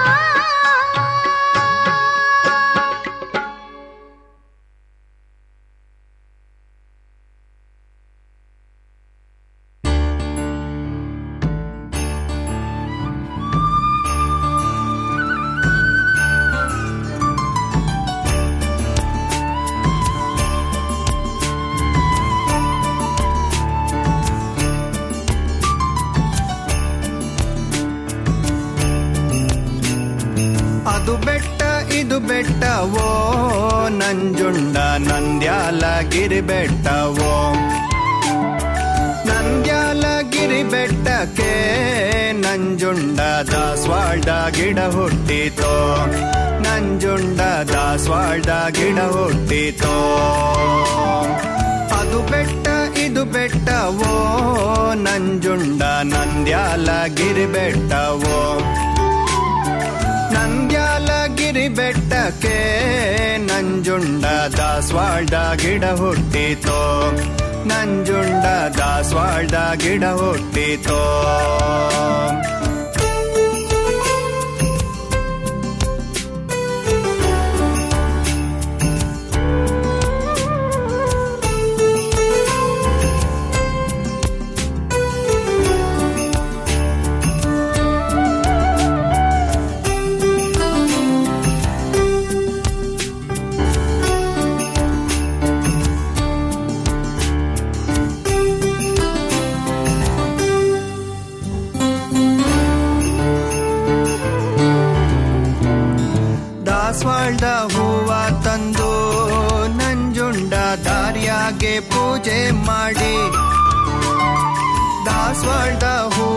ಅದು ಬೆಟ್ಟ ಇದು ಬೆಟ್ಟವೋ ನಂಜುಂಡ ನಂದ್ಯಾಲಗಿರಿ ಬೆಟ್ಟವೋ ನಂದ್ಯಾಲಗಿರಿ ಬೆಟ್ಟಕ್ಕೆ ನಂಜುಂಡ ದಾಸವಾಳ್ದ ಗಿಡ ಹುಟ್ಟಿತೋ ನಂಜುಂಡ ದಾಸವಾಳ್ದ ಗಿಡ ಹುಟ್ಟಿತೋ ಅದು ಬೆಟ್ಟ ಇದು ಬೆಟ್ಟವೋ ನಂಜುಂಡ ನಂದ್ಯಾಲಗಿರಿ ಬೆಟ್ಟವೋ ನಂದ್ಯಾಲಗಿರಿ ಬೆಟ್ಟಕ್ಕೆ ನಂಜುಂಡ ದಾಸವಾಳ್ದ ಗಿಡ ಹುಟ್ಟಿತೋ ನಂಜುಂಡ ದಾಸವಾಳ್ದ ಗಿಡ ಹುಟ್ಟಿತೋ ದಾಸವಾಳ್ದ ಹೂವ ತಂದು ನಂಜುಂಡ ದಾರಿಯಾಗೆ ಪೂಜೆ ಮಾಡಿ ದಾಸವಾಳ್ದ